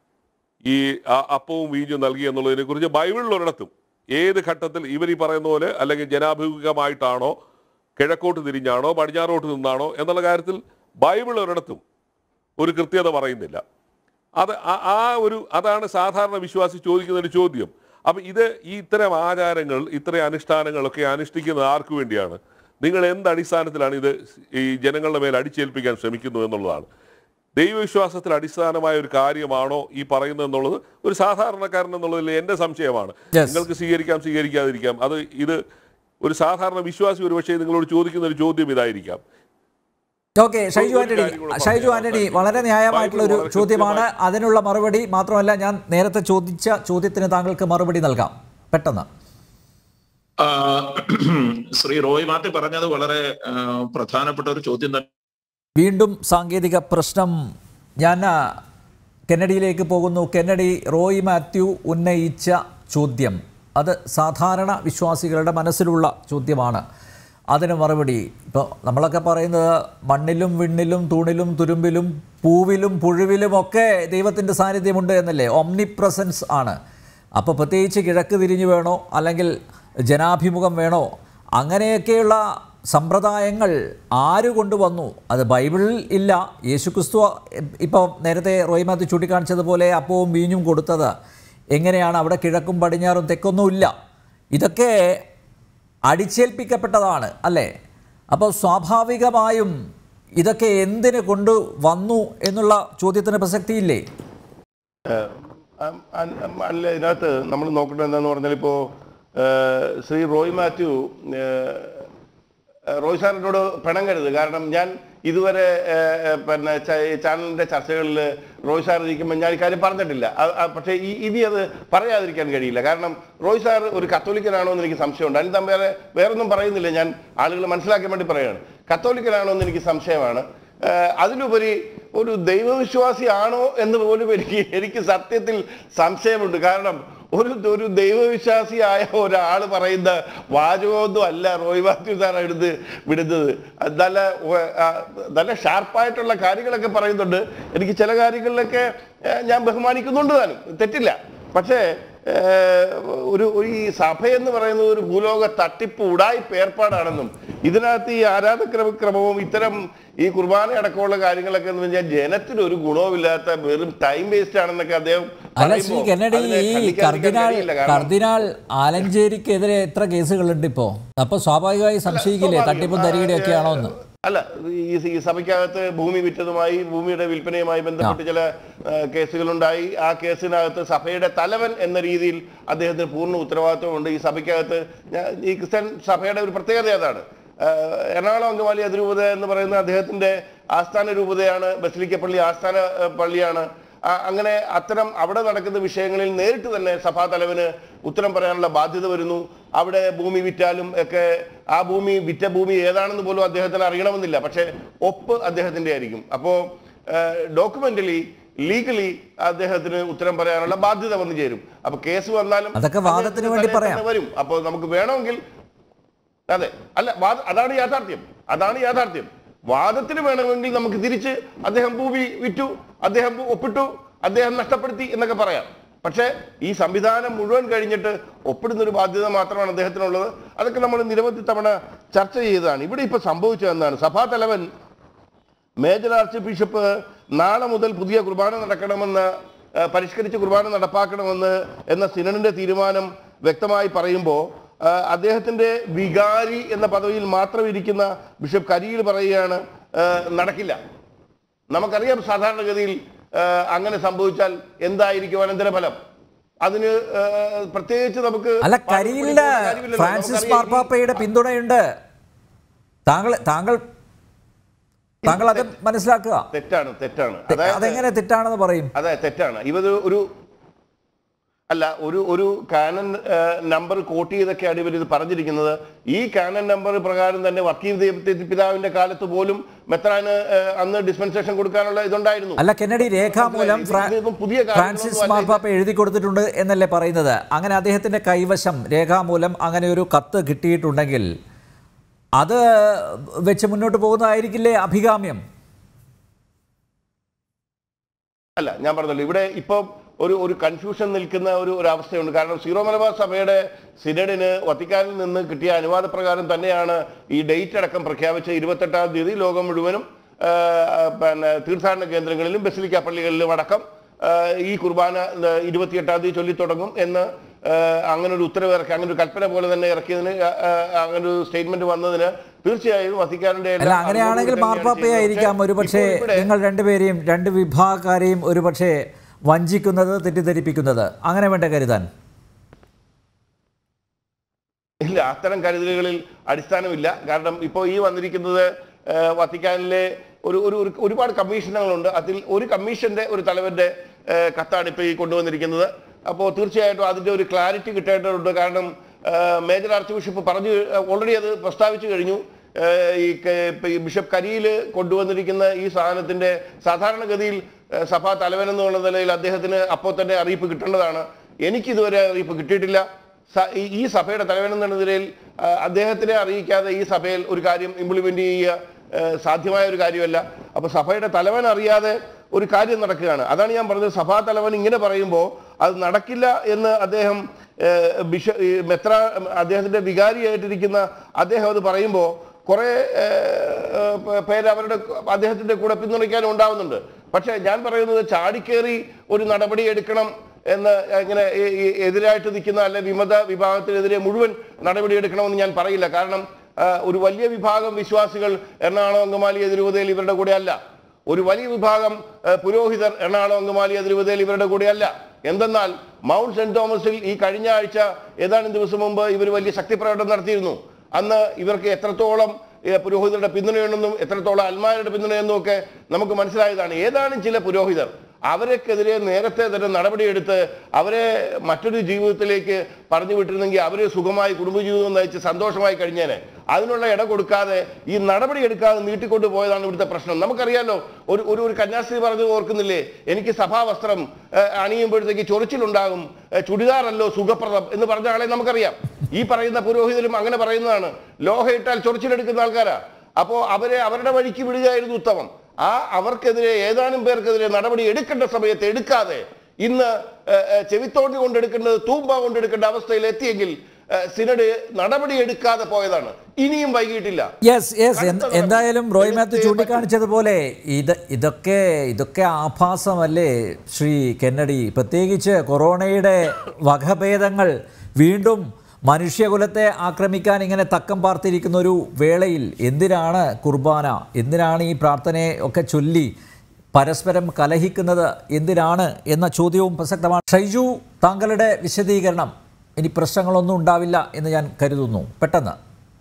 ഈ ആ- അപ്പവും വീഞ്ഞും നൽകി എന്നുള്ളതിനെ കുറിച്ച് ബൈബിളിൽ ഒരിടത്തും ഏത് ഘട്ടത്തിൽ ഇവർ ഈ പറയുന്ന പോലെ അല്ലെങ്കിൽ ജനാഭിമുഖമായിട്ടാണോ കിഴക്കോട്ട് തിരിഞ്ഞാണോ പടിഞ്ഞാറോട്ട് നിന്നാണോ എന്നുള്ള കാര്യത്തിൽ ബൈബിൾ ഒരിടത്തും ഒരു കൃത്യത പറയുന്നില്ല അത് ആ- ആ ഒരു അതാണ് സാധാരണ വിശ്വാസി ചോദിക്കുന്ന ഒരു ചോദ്യം അപ്പൊ ഇത് ഈ ഇത്തരം ആചാരങ്ങൾ ഇത്തരം അനുഷ്ഠാനങ്ങളൊക്കെ അനുഷ്ഠിക്കുന്നത് ആർക്കു വേണ്ടിയാണ് നിങ്ങൾ എന്ത് അടിസ്ഥാനത്തിലാണ് ഇത് ഈ ജനങ്ങളുടെ മേൽ അടിച്ചേൽപ്പിക്കാൻ ശ്രമിക്കുന്നത് എന്നുള്ളതാണ് ദൈവവിശ്വാസത്തിൽ അടിസ്ഥാനമായ ഒരു കാര്യമാണോ ഈ പറയുന്നത് എന്നുള്ളത് ഒരു സാധാരണക്കാരൻ എന്നുള്ളതിൽ എൻ്റെ സംശയമാണ് Yes. നിങ്ങൾക്ക് സ്വീകരിക്കാം സ്വീകരിക്കാതിരിക്കാം അത് ഇത് ഒരു സാധാരണ വിശ്വാസി ഒരുപക്ഷെ നിങ്ങളോട് ചോദിക്കുന്ന ഒരു ചോദ്യം ഇതായിരിക്കാം ഓക്കെ ഷൈജു ഒരു ആന്റണി കാര്യം കൂടെ ഷൈജു പറയാം. ആന്റണി വളരെ ന്യായമായിട്ടുള്ള ഒരു ബൈബിൾ വളരെ ചോദ്യമാണ് അതിനുള്ള മറുപടി മാത്രമല്ല ഞാൻ നേരത്തെ ചോദിച്ച ചോദ്യത്തിന് താങ്കൾക്ക് മറുപടി നൽകാം പെട്ടെന്ന് ആ, ശ്രീ റോയ് മാറ്റി പറഞ്ഞത് വളരെ ആ, പ്രധാനപ്പെട്ട ഒരു ചോദ്യം തന്നെ വീണ്ടും സാങ്കേതിക പ്രശ്നം ഞാൻ ആ, കെന്നഡിയിലേക്ക് പോകുന്നു കെന്നഡി റോയ് മാത്യു ഉന്നയിച്ച ചോദ്യം അത് സാധാരണ വിശ്വാസികളുടെ മനസ്സിലുള്ള ചോദ്യമാണ് അതിന് മറുപടി ഇപ്പോൾ നമ്മളൊക്കെ പറയുന്നത് മണ്ണിലും വിണ്ണിലും തൂണിലും തുരുമ്പിലും പൂവിലും പുഴുവിലും ഒക്കെ ദൈവത്തിൻ്റെ സാന്നിധ്യമുണ്ട് എന്നല്ലേ ഒമ്നി പ്രസൻസ് ആണ് അപ്പോൾ പ്രത്യേകിച്ച് കിഴക്ക് തിരിഞ്ഞു വേണോ അല്ലെങ്കിൽ ജനാഭിമുഖം വേണോ അങ്ങനെയൊക്കെയുള്ള സമ്പ്രദായങ്ങൾ ആര് കൊണ്ടുവന്നു അത് ബൈബിളിൽ ഇല്ല യേശുക്രിസ്തു ഇപ്പോൾ നേരത്തെ റോയ്മാത്ത് ചൂണ്ടിക്കാണിച്ചതുപോലെ അപ്പവും വീഞ്ഞും കൊടുത്തത് എങ്ങനെയാണ് അവിടെ കിഴക്കും പടിഞ്ഞാറും തെക്കൊന്നുമില്ല ഇതൊക്കെ അടിച്ചേൽപ്പിക്കപ്പെട്ടതാണ് അല്ലേ അപ്പോൾ സ്വാഭാവികമായും ഇതൊക്കെ എന്തിന് കൊണ്ടുവന്നു എന്നുള്ള ചോദ്യത്തിന് പ്രസക്തിയില്ലേ അം- അൻ- അം- അല്ല ഇതിനകത്ത് നമ്മൾ നോക്കേണ്ടത് എന്താന്ന് പറഞ്ഞാൽ ഇപ്പോൾ ശ്രീ റോയ് മാത്യു ഏഹ്, ഏഹ്, റോയ് സാറിനോട് പിണങ്ങരുത് കാരണം ഞാൻ ഇതുവരെ ഏഹ്, ഏഹ്, പിന്നെ ച- ഈ ചാനലിന്റെ ചർച്ചകളിൽ റോയ് സാർ ഇരിക്കുമ്പോൾ ഞാൻ ഇക്കാര്യം പറഞ്ഞിട്ടില്ല അ- അ- പക്ഷേ ഈ ഇനി അത് പറയാതിരിക്കാൻ കഴിയില്ല കാരണം റോയ് സാർ ഒരു കത്തോലിക്കനാണോ എന്ന് എനിക്ക് സംശയമുണ്ട് അതിന് തമ്മിൽ വേറൊന്നും പറയുന്നില്ല ഞാൻ ആളുകൾ മനസ്സിലാക്കാൻ വേണ്ടി പറയുകയാണ് കത്തോലിക്കനാണോ എന്ന് എനിക്ക് സംശയമാണ് ഏഹ് അതിലുപരി ഒരു ദൈവവിശ്വാസിയാണോ എന്ന് പോലും എനിക്ക് എനിക്ക് സത്യത്തിൽ സംശയമുണ്ട് കാരണം ഒരു ഒരു ദൈവവിശ്വാസിയായ ഒരാൾ പറയുന്ന വാചകമൊന്നും അല്ല റോയ് മാത്യു സാർ എടുത്ത് വിടുന്നത് അത് നല്ല ഉവ്വ് ആ, നല്ല ഷാർപ്പായിട്ടുള്ള കാര്യങ്ങളൊക്കെ പറയുന്നുണ്ട് എനിക്ക് ചില കാര്യങ്ങളിലൊക്കെ ഏഹ്, ഞാൻ ബഹുമാനിക്കുന്നുണ്ട് താനും തെറ്റില്ല പക്ഷേ ഏഹ്, ഒരു ഒരു ഈ സഭ എന്ന് പറയുന്നത് ഒരു ഭൂലോക തട്ടിപ്പ് ഉടായ്പ ഏർപ്പാടാണെന്നും ഇതിനകത്ത് ഈ ആരാധക്രമ ക്രമവും ഇത്തരം ഈ കുർബാന അടക്കമുള്ള കാര്യങ്ങളൊക്കെ എന്ന് പറഞ്ഞാൽ ജനത്തിന് ഒരു ഗുണവുമില്ലാത്ത വെറും ടൈം വേസ്റ്റ് ആണെന്നൊക്കെ അദ്ദേഹം അല്ല ശ്രീ പറയുമ്പോൾ കെന്നഡി അതിനെ ഈ ഖണ്ഡിക്കാതിരിക്കാൻ കർദിനാൾ കഴിയില്ല. കാരണം കർദിനാൾ ആലഞ്ചേരിക്കെതിരെ എത്ര കേസുകളുണ്ട് ഇപ്പോ അപ്പൊ സ്വാഭാവികമായി സംശയിക്കില്ലേ സ്വാഭാവികം. തട്ടിപ്പും തരികിടയും ഒക്കെ ആണോ എന്ന് അല്ല ഈ ഈ സഭയ്ക്കകത്ത് ഭൂമി വിറ്റതുമായി ഭൂമിയുടെ വിൽപ്പനയുമായി ബന്ധപ്പെട്ട് ചില ആ, കേസുകളുണ്ടായി ആ കേസിനകത്ത് സഭയുടെ തലവൻ എന്ന രീതിയിൽ അദ്ദേഹത്തിന് പൂർണ്ണ ഉത്തരവാദിത്വമുണ്ട് ഈ സഭയ്ക്കകത്ത് ഞാൻ- ഈ ക്രിസ്ത്യൻ സഭയുടെ ഒരു പ്രത്യേകത അതാണ് ആ, എറണാകുളം അങ്കമാലി അതിരൂപത എന്ന് പറയുന്ന അദ്ദേഹത്തിന്റെ ആസ്ഥാന രൂപതയാണ് ബസിലിക്ക പള്ളി ആസ്ഥാന ആ, പള്ളിയാണ് ആ, അങ്ങനെ അത്തരം അവിടെ നടക്കുന്ന വിഷയങ്ങളിൽ നേരിട്ട് തന്നെ സഭാ തലവന് ഉത്തരം പറയാനുള്ള ബാധ്യത വരുന്നു അവിടെ ഭൂമി വിറ്റാലും ഒക്കെ ആ ഭൂമി വിറ്റ ഭൂമി ഏതാണെന്ന് പോലും അദ്ദേഹത്തിന് അറിയണമെന്നില്ല പക്ഷേ ഒപ്പ് അദ്ദേഹത്തിന്റെ ആയിരിക്കും അപ്പോൾ ഡോക്യുമെന്റലി ലീഗലി അദ്ദേഹത്തിന് ഉത്തരം പറയാനുള്ള ബാധ്യത വന്നു ചേരും അപ്പൊ കേസ് വന്നാലും അതൊക്കെ വാദത്തിന് അദ്ദേഹത്തിന് വേണ്ടി തലയിൽ പറയാം. തന്നെ വരും അപ്പോൾ നമുക്ക് വേണമെങ്കിൽ അതെ അല്ല വാദ- അതാണ് യാഥാർത്ഥ്യം അതാണ് യാഥാർത്ഥ്യം വാദത്തിന് വേണമെങ്കിൽ നമുക്ക് തിരിച്ച് അദ്ദേഹം ഭൂമി വിറ്റു അദ്ദേഹം ഒപ്പിട്ടു അദ്ദേഹം നഷ്ടപ്പെടുത്തി എന്നൊക്കെ പറയാം പക്ഷേ ഈ സംവിധാനം മുഴുവൻ കഴിഞ്ഞിട്ട് ഒപ്പിടുന്ന ഒരു ബാധ്യത മാത്രമാണ് അദ്ദേഹത്തിനുള്ളത് അതൊക്കെ നമ്മൾ നിരവധി തവണ ചർച്ച ചെയ്തതാണ് ഇവിടെ ഇപ്പൊ സംഭവിച്ചത് എന്താണ് സഭാ തലവൻ മേജർ ആർച്ച് ബിഷപ്പ് നാളെ മുതൽ പുതിയ കുർബാന നടക്കണമെന്ന് ആ, പരിഷ്കരിച്ച കുർബാന നടപ്പാക്കണമെന്ന് എന്ന സിനഡിന്റെ തീരുമാനം വ്യക്തമായി പറയുമ്പോൾ ആ, അദ്ദേഹത്തിന്റെ വികാരി എന്ന പദവിയിൽ മാത്രം ഇരിക്കുന്ന ബിഷപ്പ് കരിയിൽ പറയുകയാണ് ആ, നടക്കില്ല നമുക്കറിയാം സാധാരണഗതിയിൽ ആ, അങ്ങനെ സംഭവിച്ചാൽ എന്തായിരിക്കും അനന്തരഫലം അതിന് ആ, പ്രത്യേകിച്ച് നമുക്ക് അല്ല പാട്ട് കരിയില്ല പഠിക്കേണ്ട കാര്യമില്ലല്ലോ. ഫ്രാൻസിസ് നമുക്കറിയാം ഈ- മാർപ്പാപ്പയുടെ പിന്തുണയുണ്ട് താങ്കൾ താങ്കൾ താങ്കൾ അത് മനസ്സിലാക്കുക തെറ്റാണ് തെറ്റാണ് തെ- അതായത് അതെങ്ങനെ തെറ്റാണെന്ന് പറയും അതെ തെറ്റാണ് ഇവത് ഒരു അല്ല ഒരു ഒരു കാനൻ നമ്പർ കോട്ട് ചെയ്തൊക്കെയാണ് ഇവർ ഇത് പറഞ്ഞിരിക്കുന്നത് ഈ കാനൻ നമ്പർ പ്രകാരം തന്നെ വർക്കീവ് ദൈവത്തെ പിതാവിന്റെ കാലത്ത് പോലും മെത്രാന് ആ, അന്ന് ഡിസ്പെൻസേഷൻ കൊടുക്കാനുള്ള ഇതുണ്ടായിരുന്നു അല്ല കെന്നഡി രേഖാമൂലം ഫ്രാ- ഇതിപ്പം പുതിയ കാര്യങ്ങളൊന്നും ഫ്രാൻസിസ് അല്ല ഇത്. മാർപ്പാപ്പ എഴുതി കൊടുത്തിട്ടുണ്ട് എന്നല്ലേ പറയുന്നത് അങ്ങനെ അദ്ദേഹത്തിന്റെ കൈവശം രേഖാമൂലം അങ്ങനെ ഒരു കത്ത് കിട്ടിയിട്ടുണ്ടെങ്കിൽ അത് വെച്ച് മുന്നോട്ട് പോകുന്നതായിരിക്കില്ലേ അഭികാമ്യം അല്ല ഞാൻ പറഞ്ഞല്ലോ ഇവിടെ ഇപ്പം ഒരു ഒരു കൺഫ്യൂഷൻ നിൽക്കുന്ന ഒരു ഒരു അവസ്ഥയുണ്ട് കാരണം സീറോ മലബാർ സഭയുടെ സിനഡിന് വത്തിക്കാനിൽ നിന്ന് കിട്ടിയ അനുവാദ പ്രകാരം തന്നെയാണ് ഈ ഡേറ്റ് അടക്കം പ്രഖ്യാപിച്ച ഇരുപത്തെട്ടാം തീയതി ലോകം മുഴുവനും ആ, പിന്നെ തീർത്ഥാടന കേന്ദ്രങ്ങളിലും ബസിലിക്ക പള്ളികളിലും അടക്കം ആ, ഈ കുർബാന ആ, ഇരുപത്തിയെട്ടാം തീയതി ചൊല്ലി തുടങ്ങും എന്ന് ആ, അങ്ങനെ ഒരു ഉത്തരവ് ഇറക്കി അങ്ങനെ ഒരു കൽപ്പന പോലെ തന്നെ ഇറക്കിയതിന് ആ, ആ, അങ്ങനെ ഒരു സ്റ്റേറ്റ്മെന്റ് വന്നതിന് തീർച്ചയായും വത്തിക്കാനിന്റെ എല്ലാ അല്ല അങ്ങനെയാണെങ്കിൽ അനുമതിയും തന്നെയാണ് മാർപ്പാപ്പയായിരിക്കാം ചെയ്യുന്നത്. ഒരുപക്ഷെ ഇപ്പോൾ ഇവിടെ- നിങ്ങൾ രണ്ടുപേരെയും രണ്ട് വിഭാഗക്കാരെയും ഒരുപക്ഷെ വഞ്ചിക്കുന്നത് തെറ്റിദ്ധരിപ്പിക്കുന്നത് അങ്ങനെ വേണ്ട കരുതാൻ ഇല്ല അത്തരം കരുതലുകളിൽ അടിസ്ഥാനമില്ല കാരണം ഇപ്പോൾ ഈ വന്നിരിക്കുന്നത് ആ, വത്തിക്കാനിലെ ഒരു ഒരു ഒരു- ഒരുപാട് കമ്മീഷനുകളുണ്ട് അതിൽ ഒരു കമ്മീഷന്റെ ഒരു തലവന്റെ ആ, കത്താണ് ഇപ്പോൾ ഈ കൊണ്ടുവന്നിരിക്കുന്നത് അപ്പോൾ തീർച്ചയായിട്ടും അതിന്റെ ഒരു ക്ലാരിറ്റി കിട്ടേണ്ടതുണ്ട് കാരണം ആ, മേജർ ആർച്ച് ബിഷപ്പ് പറഞ്ഞു ഓൾറെഡി അത് പ്രസ്താവിച്ചു കഴിഞ്ഞു ആ, ഈ ക- ഇപ്പൊ ഈ ബിഷപ്പ് കരിയിൽ കൊണ്ടുവന്നിരിക്കുന്ന ഈ സാധനത്തിന്റെ സാധാരണഗതിയിൽ ആ, സഭാ തലവൻ എന്നുള്ള നിലയിൽ അദ്ദേഹത്തിന് അപ്പോൾ തന്നെ അറിയിപ്പ് കിട്ടേണ്ടതാണ് എനിക്കിതുവരെ അറിയിപ്പ് കിട്ടിയിട്ടില്ല സ- ഈ- ഈ സഭയുടെ തലവൻ എന്ന നിലയിൽ ആ, അദ്ദേഹത്തിനെ അറിയിക്കാതെ ഈ സഭയിൽ ഒരു കാര്യം ഇംപ്ലിമെന്റ് ചെയ്യുക ആ, സാധ്യമായ ഒരു കാര്യമല്ല അപ്പൊ സഭയുടെ തലവൻ അറിയാതെ ഒരു കാര്യം നടക്കുകയാണ് അതാണ് ഞാൻ പറഞ്ഞത് സഭാ തലവൻ ഇങ്ങനെ പറയുമ്പോൾ അത് നടക്കില്ല എന്ന് അദ്ദേഹം ആ, ബിഷ ഈ മെത്ര അദ്ദേഹത്തിന്റെ വികാരിയായിട്ടിരിക്കുന്ന അദ്ദേഹം അത് പറയുമ്പോൾ കുറെ പേര് അവരുടെ അദ്ദേഹത്തിന്റെ കൂടെ പിന്തുണയ്ക്കാനും ഉണ്ടാവുന്നുണ്ട് പക്ഷെ ഞാൻ പറയുന്നത് ചാടിക്കേറി ഒരു നടപടി എടുക്കണം എന്ന് ഇങ്ങനെ ഈ- ഈ എതിരായിട്ട് നിൽക്കുന്ന അല്ലെ വിമത വിഭാഗത്തിനെതിരെ മുഴുവൻ നടപടി എടുക്കണമെന്ന് ഞാൻ പറയില്ല കാരണം ആ, ഒരു വലിയ വിഭാഗം വിശ്വാസികൾ എറണാകുളം അങ്കമാലി എതിരുവതയിൽ ഇവരുടെ കൂടെ അല്ല ഒരു വലിയ വിഭാഗം ആ, പുരോഹിതർ എറണാകുളം അങ്കമാലി എതിരുവതയിൽ ഇവരുടെ കൂടെ അല്ല എന്തെന്നാൽ മൗണ്ട് സെന്റ് തോമസിൽ ഈ കഴിഞ്ഞ ആഴ്ച ഏതാനും ദിവസം മുമ്പ് ഇവർ വലിയ ശക്തിപ്രകടനം നടത്തിയിരുന്നു അന്ന് ഇവർക്ക് എത്രത്തോളം ഏ, പുരോഹിതരുടെ പിന്തുണയുണ്ടെന്നും എത്രത്തോളം അൽമാരുടെ പിന്തുണയെന്നും ഒക്കെ നമുക്ക് മനസ്സിലായതാണ് ഏതാനും ചില പുരോഹിതർ അവരെക്കെതിരെ നേരത്തെ തന്നെ നടപടിയെടുത്ത് അവരെ മറ്റൊരു ജീവിതത്തിലേക്ക് പറഞ്ഞു വിട്ടിരുന്നെങ്കിൽ അവര് സുഖമായി കുടുംബജീവിതം നയിച്ച് സന്തോഷമായി കഴിഞ്ഞേനെ അതിനുള്ള ഇട കൊടുക്കാതെ ഈ നടപടി എടുക്കാതെ നീട്ടിക്കൊണ്ടു പോയതാണ് ഇവിടുത്തെ പ്രശ്നം നമുക്കറിയാലോ ഒരു ഒരു ഒരു കന്യാസ്ത്രീ പറഞ്ഞത് ഓർക്കുന്നില്ലേ എനിക്ക് സഭാവസ്ത്രം ഏഹ്, അണിയുമ്പോഴത്തേക്ക് ചൊറിച്ചിലുണ്ടാകും ഏഹ്, ചുടിദാറല്ലോ സുഖപ്രദം എന്ന് പറഞ്ഞ ആളെ നമുക്കറിയാം ഈ പറയുന്ന പുരോഹിതരും അങ്ങനെ പറയുന്നതാണ് ലോഹ ഇട്ടാൽ ചൊറിച്ചിലെടുക്കുന്ന ആൾക്കാരാ അപ്പോ അവരെ അവരുടെ വഴിക്ക് വിടുകയായിരുന്നു ഉത്തമം ആ അവർക്കെതിരെ ഏതാനും പേർക്കെതിരെ നടപടി എടുക്കേണ്ട സമയത്ത് എടുക്കാതെ ഇന്ന് ഏഹ്, ഏഹ്, ചെവിത്തോണ്ടി കൊണ്ടെടുക്കേണ്ടത് തൂമ്പ കൊണ്ടെടുക്കേണ്ട അവസ്ഥയിൽ എത്തിയെങ്കിൽ ഏഹ്, സിനഡ് നടപടി എടുക്കാതെ പോയതാണ് ഇനിയും വൈകിട്ടില്ല യെസ് യെസ് എന്തായാലും റോയ് മാത്യു ചൂണ്ടിക്കാണിച്ചതുപോലെ ഇത് ഇതൊക്കെ ഇതൊക്കെ ആഭാസമല്ലേ ശ്രീ കെന്നഡി പ്രത്യേകിച്ച് കൊറോണയുടെ വകഭേദങ്ങൾ വീണ്ടും മനുഷ്യകുലത്തെ ആക്രമിക്കാൻ ഇങ്ങനെ തക്കം പാർത്തിരിക്കുന്ന ഒരു വേളയിൽ എന്തിനാണ് കുർബാന എന്തിനാണ് ഈ പ്രാർത്ഥനയെ ഒക്കെ ചൊല്ലി പരസ്പരം കലഹിക്കുന്നത് എന്തിനാണ് എന്ന ചോദ്യവും പ്രസക്തമാണ് ഷൈജു താങ്കളുടെ വിശദീകരണം ഇനി പ്രശ്നങ്ങളൊന്നും ഉണ്ടാവില്ല എന്ന് ഞാൻ കരുതുന്നു പെട്ടെന്ന്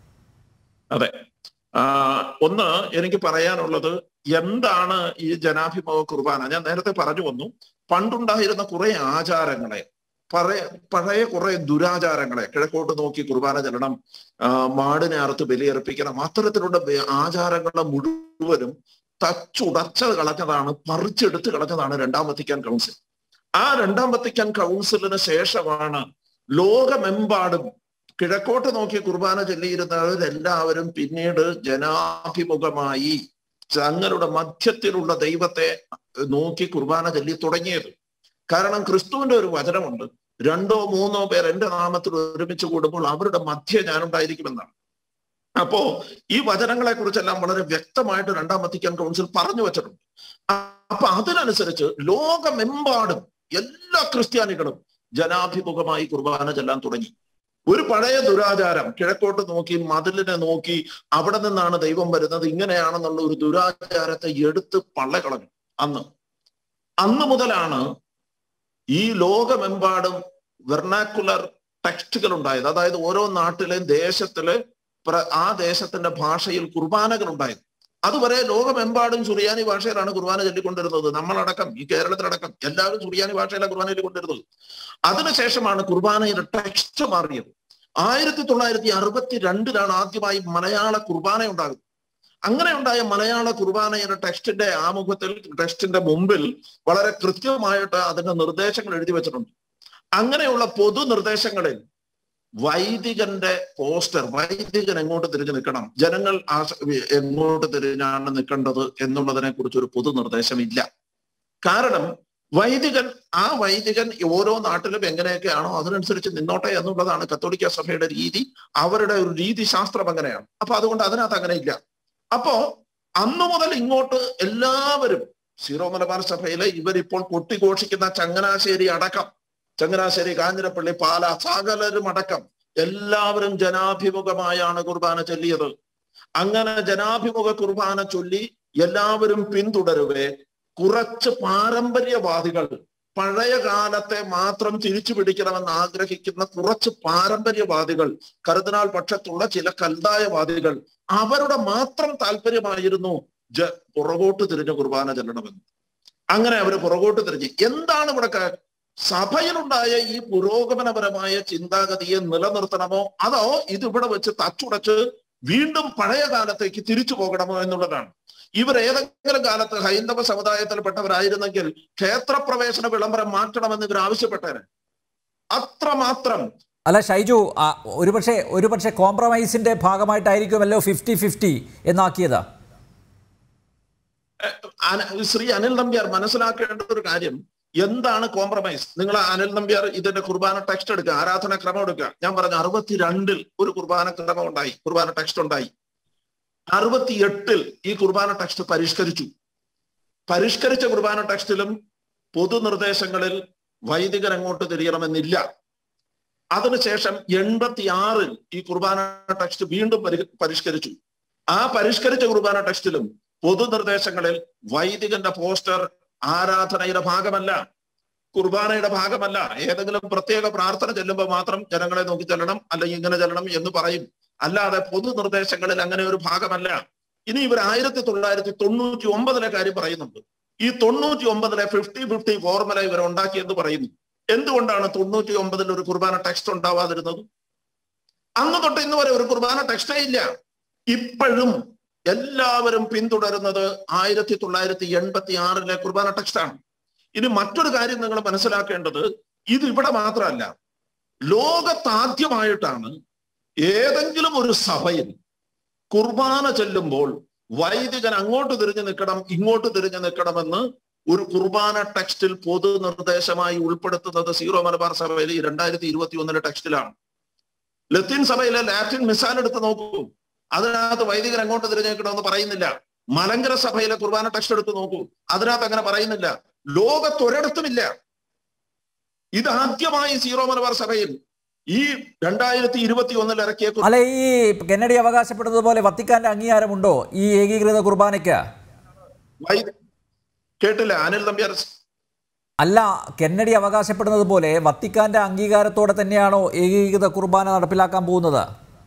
അതെ ആ, ഒന്ന് എനിക്ക് പറയാനുള്ളത് എന്താണ് ഈ ജനാഭിമുഖ കുർബാന ഞാൻ നേരത്തെ പറഞ്ഞു വന്നു പണ്ടുണ്ടായിരുന്ന കുറെ ആചാരങ്ങളെ പഴയ പഴയ കുറെ ദുരാചാരങ്ങളെ കിഴക്കോട്ട് നോക്കി കുർബാന ചെല്ലണം ആ, മാടിനെ അറുത്ത് ബലിയർപ്പിക്കണം അത്തരത്തിലുള്ള വേ- ആചാരങ്ങളെ മുഴുവനും തച്ചുടച്ച് കളഞ്ഞതാണ് പറിച്ചെടുത്ത് കളഞ്ഞതാണ് രണ്ടാം വത്തിക്കാൻ കൗൺസിൽ ആ രണ്ടാം വത്തിക്കാൻ കൗൺസിലിന് ശേഷമാണ് ലോകമെമ്പാടും കിഴക്കോട്ട് നോക്കി കുർബാന ചൊല്ലിയിരുന്നവരെല്ലാവരും പിന്നീട് ജനാഭിമുഖമായി തങ്ങളുടെ മധ്യത്തിലുള്ള ദൈവത്തെ നോക്കി കുർബാന ചൊല്ലി തുടങ്ങിയത് കാരണം ക്രിസ്തുവിന്റെ ഒരു വചനമുണ്ട് രണ്ടോ മൂന്നോ പേർ എന്റെ നാമത്തിൽ ഒരുമിച്ച് കൂടുമ്പോൾ അവരുടെ മധ്യ ഞാനുണ്ടായിരിക്കുമെന്നാണ് അപ്പോ ഈ വചനങ്ങളെ കുറിച്ചെല്ലാം വളരെ വ്യക്തമായിട്ട് രണ്ടാം വത്തിക്കാൻ കൗൺസിൽ പറഞ്ഞു വെച്ചിട്ടുണ്ട് അപ്പൊ അതിനനുസരിച്ച് ലോകമെമ്പാടും എല്ലാ ക്രിസ്ത്യാനികളും ജനാഭിമുഖമായി കുർബാന ചെല്ലാൻ തുടങ്ങി ഒരു പഴയ ദുരാചാരം കിഴക്കോട്ട് നോക്കി മതിലിനെ നോക്കി അവിടെ നിന്നാണ് ദൈവം വരുന്നത് ഇങ്ങനെയാണെന്നുള്ള ഒരു ദുരാചാരത്തെ എടുത്ത് പള്ളകളഞ്ഞു അന്ന് അന്ന് മുതലാണ് ഈ ലോകമെമ്പാടും വെർണാക്കുലർ ടെക്സ്റ്റുകൾ ഉണ്ടായത് അതായത് ഓരോ നാട്ടിലെ ദേശത്തിലെ പ്ര- ആ ദേശത്തിന്റെ ഭാഷയിൽ കുർബാനകൾ ഉണ്ടായത് അതുവരെ ലോകമെമ്പാടും സുറിയാനി ഭാഷയിലാണ് കുർബാന ചൊല്ലിക്കൊണ്ടിരുന്നത് നമ്മളടക്കം ഈ കേരളത്തിലടക്കം എല്ലാവരും സുറിയാനി ഭാഷയിലാണ് കുർബാന ചൊല്ലിക്കൊണ്ടിരുന്നത് അതിനുശേഷമാണ് കുർബാനയുടെ ടെക്സ്റ്റ് മാറിയത് ആയിരത്തി തൊള്ളായിരത്തി അറുപത്തി രണ്ടിലാണ് ആദ്യമായി മലയാള കുർബാന ഉണ്ടാകുന്നത് അങ്ങനെ ഉണ്ടായ മലയാള കുർബാനയുടെ ടെക്സ്റ്റിന്റെ ആമുഖത്തിൽ ടെക്സ്റ്റിന്റെ മുമ്പിൽ വളരെ കൃത്യമായിട്ട് അതിന്റെ നിർദ്ദേശങ്ങൾ എഴുതി വെച്ചിട്ടുണ്ട് അങ്ങനെയുള്ള പൊതു നിർദ്ദേശങ്ങളിൽ വൈദികന്റെ പോസ്റ്റർ വൈദികൻ എങ്ങോട്ട് തിരിഞ്ഞു നിൽക്കണം ജനങ്ങൾ ആശ- എങ്ങോട്ട് തിരിഞ്ഞാണ് നിൽക്കേണ്ടത് എന്നുള്ളതിനെ കുറിച്ച് ഒരു പൊതു നിർദ്ദേശമില്ല കാരണം വൈദികൻ ആ വൈദികൻ ഓരോ നാട്ടിലും എങ്ങനെയൊക്കെയാണോ അതിനനുസരിച്ച് നിന്നോട്ടെ എന്നുള്ളതാണ് കത്തോലിക്ക സഭയുടെ രീതി അവരുടെ ഒരു രീതി ശാസ്ത്രം അങ്ങനെയാണ് അപ്പൊ അതുകൊണ്ട് അതിനകത്ത് അങ്ങനെ ഇല്ല അപ്പോ അന്നു മുതൽ ഇങ്ങോട്ട് എല്ലാവരും സീറോ മലബാർ സഭയിലെ ഇവരിപ്പോൾ കൊട്ടിഘോഷിക്കുന്ന ചങ്ങനാശ്ശേരി അടക്കം ചങ്ങനാശ്ശേരി കാഞ്ഞിരപ്പള്ളി പാല സകലരും അടക്കം എല്ലാവരും ജനാഭിമുഖമായാണ് കുർബാന ചൊല്ലിയത് അങ്ങനെ ജനാഭിമുഖ കുർബാന ചൊല്ലി എല്ലാവരും പിന്തുടരുവേ കുറച്ച് പാരമ്പര്യവാദികൾ പഴയ കാലത്തെ മാത്രം തിരിച്ചു പിടിക്കണമെന്ന് ആഗ്രഹിക്കുന്ന കുറച്ച് പാരമ്പര്യവാദികൾ കരുതനാൾ പക്ഷത്തുള്ള ചില കൽതായവാദികൾ അവരുടെ മാത്രം താല്പര്യമായിരുന്നു ജ പുറകോട്ട് തിരിഞ്ഞ് കുർബാന ചെല്ലണമെന്ന് അങ്ങനെ അവർ പുറകോട്ട് തിരിഞ്ഞ് എന്താണ് ഇവിടെ ക- സഭയിലുണ്ടായ ഈ പുരോഗമനപരമായ ചിന്താഗതിയെ നിലനിർത്തണമോ അതോ ഇത് ഇവിടെ വെച്ച് തച്ചുടച്ച് വീണ്ടും പഴയ കാലത്തേക്ക് തിരിച്ചു പോകണമോ എന്നുള്ളതാണ് ഇവർ ഏതെങ്കിലും കാലത്ത് ഹൈന്ദവ സമുദായത്തിൽപ്പെട്ടവരായിരുന്നെങ്കിൽ ക്ഷേത്രപ്രവേശന വിളംബരം മാറ്റണമെന്ന് ഇവർ ആവശ്യപ്പെട്ടേനെ അത്രമാത്രം അല്ല ഷൈജു ആ, ഒരുപക്ഷെ ഒരുപക്ഷെ കോംപ്രമൈസിന്റെ ഭാഗമായിട്ടായിരിക്കുമല്ലോ ഫിഫ്റ്റി ഫിഫ്റ്റി എന്നാക്കിയത് അന- ശ്രീ അനിൽ നമ്പ്യാർ മനസ്സിലാക്കേണ്ട ഒരു കാര്യം എന്താണ് കോംപ്രമൈസ് നിങ്ങൾ അനിൽ നമ്പ്യാർ ഇതിന്റെ കുർബാന ടെക്സ്റ്റ് എടുക്കുക ആരാധന ക്രമം എടുക്കുക ഞാൻ പറഞ്ഞു അറുപത്തിരണ്ടിൽ ഒരു കുർബാന ക്രമം ഉണ്ടായി കുർബാന ടെക്സ്റ്റ് ഉണ്ടായി അറുപത്തിയെട്ടിൽ ഈ കുർബാന ടെക്സ്റ്റ് പരിഷ്കരിച്ചു പരിഷ്കരിച്ച കുർബാന ടെക്സ്റ്റിലും പൊതുനിർദ്ദേശങ്ങളിൽ വൈദികർ എങ്ങോട്ട് തിരിയണമെന്നില്ല അതിനുശേഷം എൺപത്തി ആറിൽ ഈ കുർബാന ടെക്സ്റ്റ് വീണ്ടും പരി- പരിഷ്കരിച്ചു ആ പരിഷ്കരിച്ച കുർബാന ടെക്സ്റ്റിലും പൊതുനിർദ്ദേശങ്ങളിൽ വൈദികന്റെ പോസ്റ്റർ ആരാധനയുടെ ഭാഗമല്ല കുർബാനയുടെ ഭാഗമല്ല ഏതെങ്കിലും പ്രത്യേക പ്രാർത്ഥന ചെല്ലുമ്പോൾ മാത്രം ജനങ്ങളെ നോക്കി ചെല്ലണം അല്ലെങ്കിൽ ഇങ്ങനെ ചെല്ലണം എന്ന് പറയും അല്ലാതെ പൊതു നിർദ്ദേശങ്ങളിൽ അങ്ങനെ ഒരു ഭാഗമല്ല ഇനി ഇവർ ആയിരത്തി തൊള്ളായിരത്തി തൊണ്ണൂറ്റി ഒമ്പതിലെ കാര്യം പറയുന്നുണ്ട് ഈ തൊണ്ണൂറ്റി ഒമ്പതിലെ ഫിഫ്റ്റി ഫിഫ്റ്റി ഫോർമുല ഇവർ ഉണ്ടാക്കിയെന്ന് പറയുന്നു എന്തുകൊണ്ടാണ് തൊണ്ണൂറ്റി ഒമ്പതിൽ ഒരു കുർബാന ടെക്സ്റ്റ് ഉണ്ടാവാതിരുന്നത് അന്ന് തൊട്ട് ഇന്ന് വരെ ഒരു കുർബാന ടെക്സ്റ്റേ ഇല്ല ഇപ്പോഴും എല്ലാവരും പിന്തുടരുന്നത് ആയിരത്തി തൊള്ളായിരത്തി എൺപത്തി ആറിലെ കുർബാന ടെക്സ്റ്റാണ് ഇനി മറ്റൊരു കാര്യം നിങ്ങൾ മനസ്സിലാക്കേണ്ടത് ഇത് ഇവിടെ മാത്രമല്ല ലോകത്താദ്യമായിട്ടാണ് ഏതെങ്കിലും ഒരു സഭയിൽ കുർബാന ചെല്ലുമ്പോൾ വൈദികൻ അങ്ങോട്ട് തിരിഞ്ഞു നിൽക്കണം ഇങ്ങോട്ട് തിരിഞ്ഞു നിൽക്കണമെന്ന് ഒരു കുർബാന ടെക്സ്റ്റിൽ പൊതു നിർദ്ദേശമായി ഉൾപ്പെടുത്തുന്നത് സീറോ മലബാർ സഭയിൽ ഈ രണ്ടായിരത്തി ഇരുപത്തി ഒന്നിലെ ടെക്സ്റ്റിലാണ് ലത്തീൻ സഭയിലെ ലാറ്റിൻ മിസാൽ എടുത്ത് നോക്കൂ അതിനകത്ത് വൈദികൻ അങ്ങോട്ട് തിരഞ്ഞെടുക്കണമെന്ന് പറയുന്നില്ല മലങ്കര സഭയിലെ കുർബാന ടെക്സ്റ്റ് എടുത്ത് നോക്കൂ അതിനകത്ത് അങ്ങനെ പറയുന്നില്ല ലോകത്തൊരിടത്തുമില്ല ഇത് ആദ്യമായി സീറോ മലബാർ സഭയിൽ ഈ രണ്ടായിരത്തി ഇരുപത്തി ഒന്നിൽ ഇറക്കിയ കു- അല്ല ഈ കെന്നഡി അവകാശപ്പെടുന്നത് പോലെ വത്തിക്കാന്റെ അംഗീകാരമുണ്ടോ ഈ ഏകീകൃത കുർബാനയ്ക്ക് വൈ- കേട്ടില്ല അനിൽ നമ്പ്യാർ അല്ല കെന്നഡി അവകാശപ്പെടുന്നത് പോലെ വത്തിക്കാന്റെ അംഗീകാരത്തോടെ തന്നെയാണോ ഏകീകൃത കുർബാന നടപ്പിലാക്കാൻ പോകുന്നത്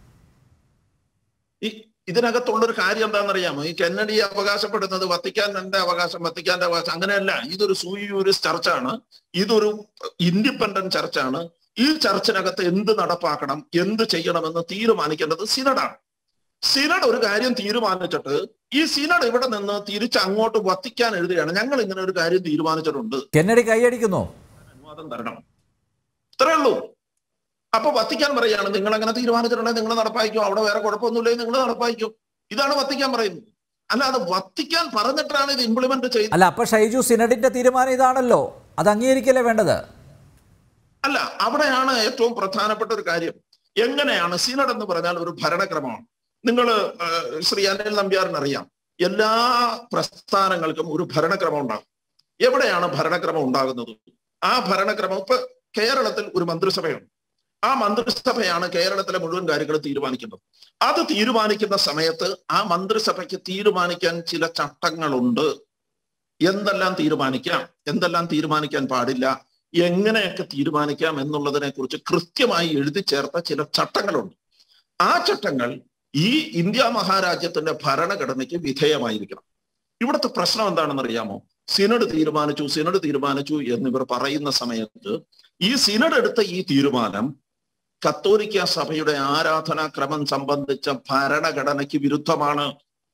ഈ ഇതിനകത്തുള്ള ഒരു കാര്യം എന്താണെന്നറിയാമോ ഈ കെന്നഡി അവകാശപ്പെടുന്നത് വത്തിക്കാന്റെ അവകാശം വത്തിക്കാന്റെ അവകാശം അങ്ങനെയല്ല ഇതൊരു സൂയൂരിസ് ചർച്ചാണ് ഇതൊരു ഇൻഡിപെൻഡന്റ് ചർച്ചാണ് ഈ ചർച്ചിനകത്ത് എന്ത് നടപ്പാക്കണം എന്ത് ചെയ്യണമെന്ന് തീരുമാനിക്കേണ്ടത് സിനഡാണ് സിനഡ് ഒരു കാര്യം തീരുമാനിച്ചിട്ട് ഈ സിനഡ് ഇവിടെ നിന്ന് തിരിച്ച് അങ്ങോട്ട് വത്തിക്കാൻ എഴുതുകയാണ് ഞങ്ങൾ ഇങ്ങനെ ഒരു കാര്യം തീരുമാനിച്ചിട്ടുണ്ട് കെന്നഡി കൈയടിക്കുന്നു അനുവാദം തരണം ഇത്രേ ഉള്ളൂ അപ്പൊ വത്തിക്കാൻ പറയാണ് നിങ്ങൾ അങ്ങനെ തീരുമാനിച്ചിട്ടുണ്ടെങ്കിൽ നിങ്ങൾ നടപ്പായിക്കോ അവിടെ വേറെ കുഴപ്പമൊന്നുമില്ലെങ്കിൽ നിങ്ങൾ നടപ്പായിക്കോ ഇതാണ് വത്തിക്കാൻ പറയുന്നത് അല്ലാതെ വത്തിക്കാൻ പറഞ്ഞിട്ടാണ് ഇത് ഇംപ്ലിമെന്റ് ചെയ്യുന്നത് അല്ല അപ്പൊ ഷൈജു സിനഡിന്റെ തീരുമാനം ഇതാണല്ലോ അത് അംഗീകരിക്കല്ലേ വേണ്ടത് അല്ല അവിടെയാണ് ഏറ്റവും പ്രധാനപ്പെട്ട ഒരു കാര്യം എങ്ങനെയാണ് സിനഡ് എന്ന് പറഞ്ഞാൽ ഒരു ഭരണക്രമമാണ് നിങ്ങൾ ശ്രീ അനിൽ നമ്പ്യാറിന് അറിയാം എല്ലാ പ്രസ്ഥാനങ്ങൾക്കും ഒരു ഭരണക്രമം ഉണ്ടാകും എവിടെയാണ് ഭരണക്രമം ഉണ്ടാകുന്നത് ആ ഭരണക്രമം ഇപ്പൊ കേരളത്തിൽ ഒരു മന്ത്രിസഭയുണ്ട് ആ മന്ത്രിസഭയാണ് കേരളത്തിലെ മുഴുവൻ കാര്യങ്ങളും തീരുമാനിക്കുന്നത് അത് തീരുമാനിക്കുന്ന സമയത്ത് ആ മന്ത്രിസഭയ്ക്ക് തീരുമാനിക്കാൻ ചില ചട്ടങ്ങളുണ്ട് എന്തെല്ലാം തീരുമാനിക്കാം എന്തെല്ലാം തീരുമാനിക്കാൻ പാടില്ല എങ്ങനെയൊക്കെ തീരുമാനിക്കാം എന്നുള്ളതിനെ കുറിച്ച് കൃത്യമായി എഴുതി ചേർത്ത ചില ചട്ടങ്ങളുണ്ട് ആ ചട്ടങ്ങൾ ഈ ഇന്ത്യ മഹാരാജ്യത്തിന്റെ ഭരണഘടനയ്ക്ക് വിധേയമായിരിക്കണം ഇവിടുത്തെ പ്രശ്നം എന്താണെന്ന് അറിയാമോ സിനഡ് തീരുമാനിച്ചു സിനഡ് തീരുമാനിച്ചു എന്നിവർ പറയുന്ന സമയത്ത് ഈ സിനഡ് എടുത്ത ഈ തീരുമാനം കത്തോലിക്ക സഭയുടെ ആരാധനാക്രമം സംബന്ധിച്ച ഭരണഘടനയ്ക്ക് വിരുദ്ധമാണ്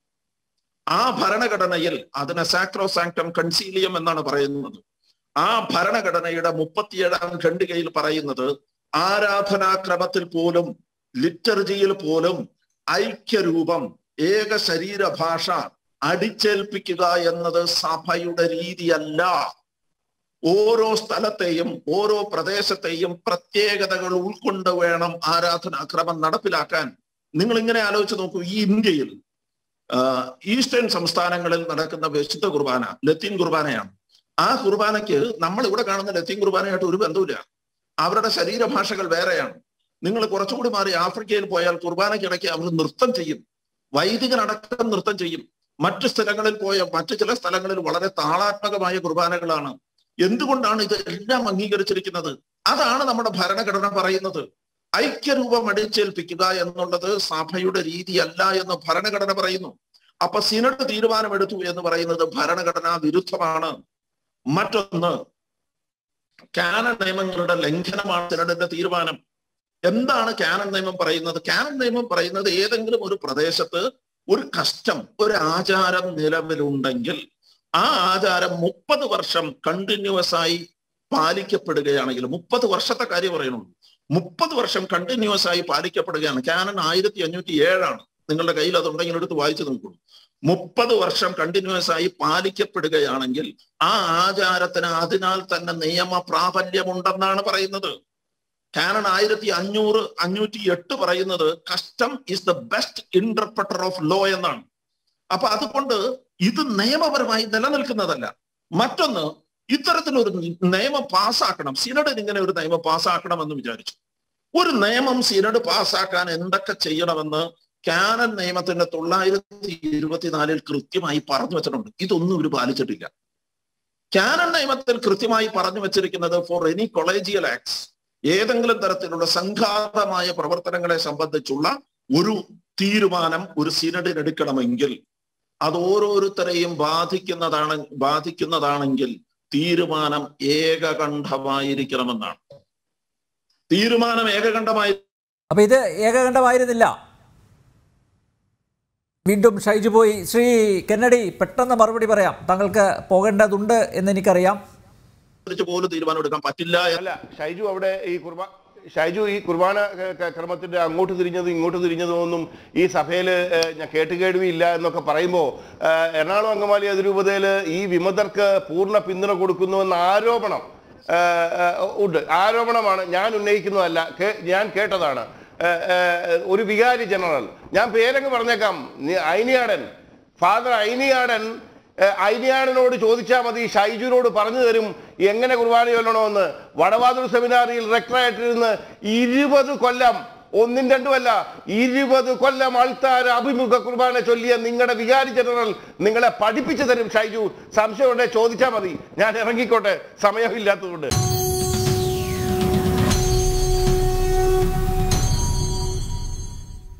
ആ ഭരണഘടനയിൽ അതിനെ സാക്രോസാങ്ക്ടം കൺസീലിയം എന്നാണ് പറയുന്നത് ആ ഭരണഘടനയുടെ മുപ്പത്തിയേഴാം ഖണ്ഡികയിൽ പറയുന്നത് ആരാധനാക്രമത്തിൽ പോലും ലിറ്റർജിയിൽ പോലും ഐക്യരൂപം ഏക ശരീര ഭാഷ അടിച്ചേൽപ്പിക്കുക എന്നത് സഭയുടെ രീതിയല്ല ഓരോ സ്ഥലത്തെയും ഓരോ പ്രദേശത്തെയും പ്രത്യേകതകൾ ഉൾക്കൊണ്ട് വേണം ആരാധനാക്രമം നടപ്പിലാക്കാൻ നിങ്ങൾ ഇങ്ങനെ ആലോചിച്ച് നോക്കൂ ഈ ഇന്ത്യയിൽ ഈസ്റ്റേൺ സംസ്ഥാനങ്ങളിൽ നടക്കുന്ന വിശുദ്ധ കുർബാന ലത്തീൻ കുർബാനയാണ് ആ കുർബാനയ്ക്ക് നമ്മൾ ഇവിടെ കാണുന്ന ലത്തീൻ കുർബാനയായിട്ട് ഒരു ബന്ധവുമില്ല അവരുടെ ശരീരഭാഷകൾ വേറെയാണ് നിങ്ങൾ കുറച്ചുകൂടി മാറി ആഫ്രിക്കയിൽ പോയാൽ കുർബാനയ്ക്കിടയ്ക്ക് അവർ നൃത്തം ചെയ്യും വൈദികനടക്കം നൃത്തം ചെയ്യും മറ്റു സ്ഥലങ്ങളിൽ പോയ മറ്റു ചില സ്ഥലങ്ങളിൽ വളരെ താളാത്മകമായ കുർബാനകളാണ് എന്തുകൊണ്ടാണ് ഇതെല്ലാം അംഗീകരിച്ചിരിക്കുന്നത് അതാണ് നമ്മുടെ ഭരണഘടന പറയുന്നത് ഐക്യരൂപം അടിച്ചേൽപ്പിക്കുക എന്നുള്ളത് സഭയുടെ രീതിയല്ല എന്ന് ഭരണഘടന പറയുന്നു അപ്പൊ സിനഡ് തീരുമാനമെടുത്തു എന്ന് പറയുന്നത് ഭരണഘടനാ വിരുദ്ധമാണ് മറ്റൊന്ന് കാനൻ നിയമങ്ങളുടെ ലംഘനമാണ് സിനഡിന്റെ തീരുമാനം എന്താണ് കാനൻ നിയമം പറയുന്നത് കാനൻ നിയമം പറയുന്നത് ഏതെങ്കിലും ഒരു പ്രദേശത്ത് ഒരു കസ്റ്റം ഒരു ആചാരം നിലവിലുണ്ടെങ്കിൽ ആ ആചാരം മുപ്പത് വർഷം കണ്ടിന്യൂസ് ആയി പാലിക്കപ്പെടുകയാണെങ്കിൽ മുപ്പത് വർഷത്തെ കാര്യം പറയുന്നുള്ളൂ മുപ്പത് വർഷം കണ്ടിന്യൂസ് ആയി പാലിക്കപ്പെടുകയാണ് കാനൻ ആയിരത്തി അഞ്ഞൂറ്റി ഏഴാണ് നിങ്ങളുടെ കയ്യിൽ അതുണ്ടെങ്കിൽ എടുത്ത് വായിച്ചു നോക്കൂ മുപ്പത് വർഷം കണ്ടിന്യൂസ് ആയി പാലിക്കപ്പെടുകയാണെങ്കിൽ ആ ആചാരത്തിന് അതിനാൽ തന്നെ നിയമ പ്രാബല്യമുണ്ടെന്നാണ് പറയുന്നത് കാനൺ ആയിരത്തി അഞ്ഞൂറ് അഞ്ഞൂറ്റി എട്ട് പറയുന്നത് custom is the best interpreter of law എന്നാണ് അപ്പൊ അതുകൊണ്ട് ഇത് നിയമപരമായി നിലനിൽക്കുന്നതല്ല മറ്റൊന്ന് ഇത്തരത്തിലൊരു നിയമം പാസ്സാക്കണം സിനഡിന് ഇങ്ങനെ ഒരു നിയമം പാസ്സാക്കണമെന്ന് വിചാരിച്ചു ഒരു നിയമം സിനഡ് പാസ്സാക്കാൻ എന്തൊക്കെ ചെയ്യണമെന്ന് കാനൻ നിയമത്തിന്റെ തൊള്ളായിരത്തി ഇരുപത്തിനാലിൽ കൃത്യമായി പറഞ്ഞു വെച്ചിട്ടുണ്ട് ഇതൊന്നും ഇവർ പാലിച്ചിട്ടില്ല കാനൻ നിയമത്തിൽ കൃത്യമായി പറഞ്ഞു വെച്ചിരിക്കുന്നത് ഫോർ എനി കൊളേജിയൽ ആക്ട്സ് ഏതെങ്കിലും തരത്തിലുള്ള സംഘാതമായ പ്രവർത്തനങ്ങളെ സംബന്ധിച്ചുള്ള ഒരു തീരുമാനം ഒരു സിനഡിന് എടുക്കണമെങ്കിൽ അത് ഓരോരുത്തരെയും ബാധിക്കുന്നതാണ് ബാധിക്കുന്നതാണെങ്കിൽ തീരുമാനം ഏകകണ്ഠമായിരിക്കണമെന്നാണ് തീരുമാനം ഏകകണ്ഠമായി അപ്പൊ ഇത് ഏകകണ്ഠമായിരുന്നില്ല വീണ്ടും ഷൈജു പോയി ശ്രീ കെന്നഡി പെട്ടെന്ന് മറുപടി പറയാം താങ്കൾക്ക് പോകേണ്ടതുണ്ട് എന്ന് എനിക്കറിയാം പോലും തീരുമാനം എടുക്കാൻ പറ്റില്ല അല്ല ഷൈജു അവിടെ ഈ കുർബാന ഷൈജു ഈ കുർബാന ക- ക- ക്രമത്തിന്റെ അങ്ങോട്ട് തിരിഞ്ഞതും ഇങ്ങോട്ട് തിരിഞ്ഞതും ഒന്നും ഈ സഭയിൽ ഞാൻ കേട്ടുകേടുവില്ല എന്നൊക്കെ പറയുമ്പോൾ എറണാകുളം അങ്കമാലി അതിരൂപതയിൽ ഈ വിമതർക്ക് പൂർണ്ണ പിന്തുണ കൊടുക്കുന്നുവെന്ന ആരോപണം ആ, ആ, ഉണ്ട് ആരോപണമാണ് ഞാൻ ഉന്നയിക്കുന്നതല്ല കേ- ഞാൻ കേട്ടതാണ് ആ, ആ, ഒരു വികാരി ജനറൽ ഞാൻ പേരങ്ങ് പറഞ്ഞേക്കാം നീ- ഐനിയാടൻ ഫാദർ ഐനിയാടൻ ഏഹ് ഐനിയാടനോട് ചോദിച്ചാൽ മതി ഷൈജുവിനോട് പറഞ്ഞു തരും എങ്ങനെ കുർബാന ചൊല്ലണമെന്ന് വടവാതൂർ സെമിനാറിയിൽ റെക്ടറായിട്ടിരുന്ന് ഇരുപത് കൊല്ലം ഒന്നും രണ്ടുമല്ല ഇരുപത് കൊല്ലം ആൾക്കാർ അഭിമുഖ കുർബാന ചൊല്ലിയ നിങ്ങളുടെ വികാരി ജനറൽ നിങ്ങളെ പഠിപ്പിച്ചു തരും ഷൈജു സംശയമുണ്ടെ ചോദിച്ചാൽ മതി ഞാൻ ഇറങ്ങിക്കോട്ടെ സമയമില്ലാത്തതുകൊണ്ട്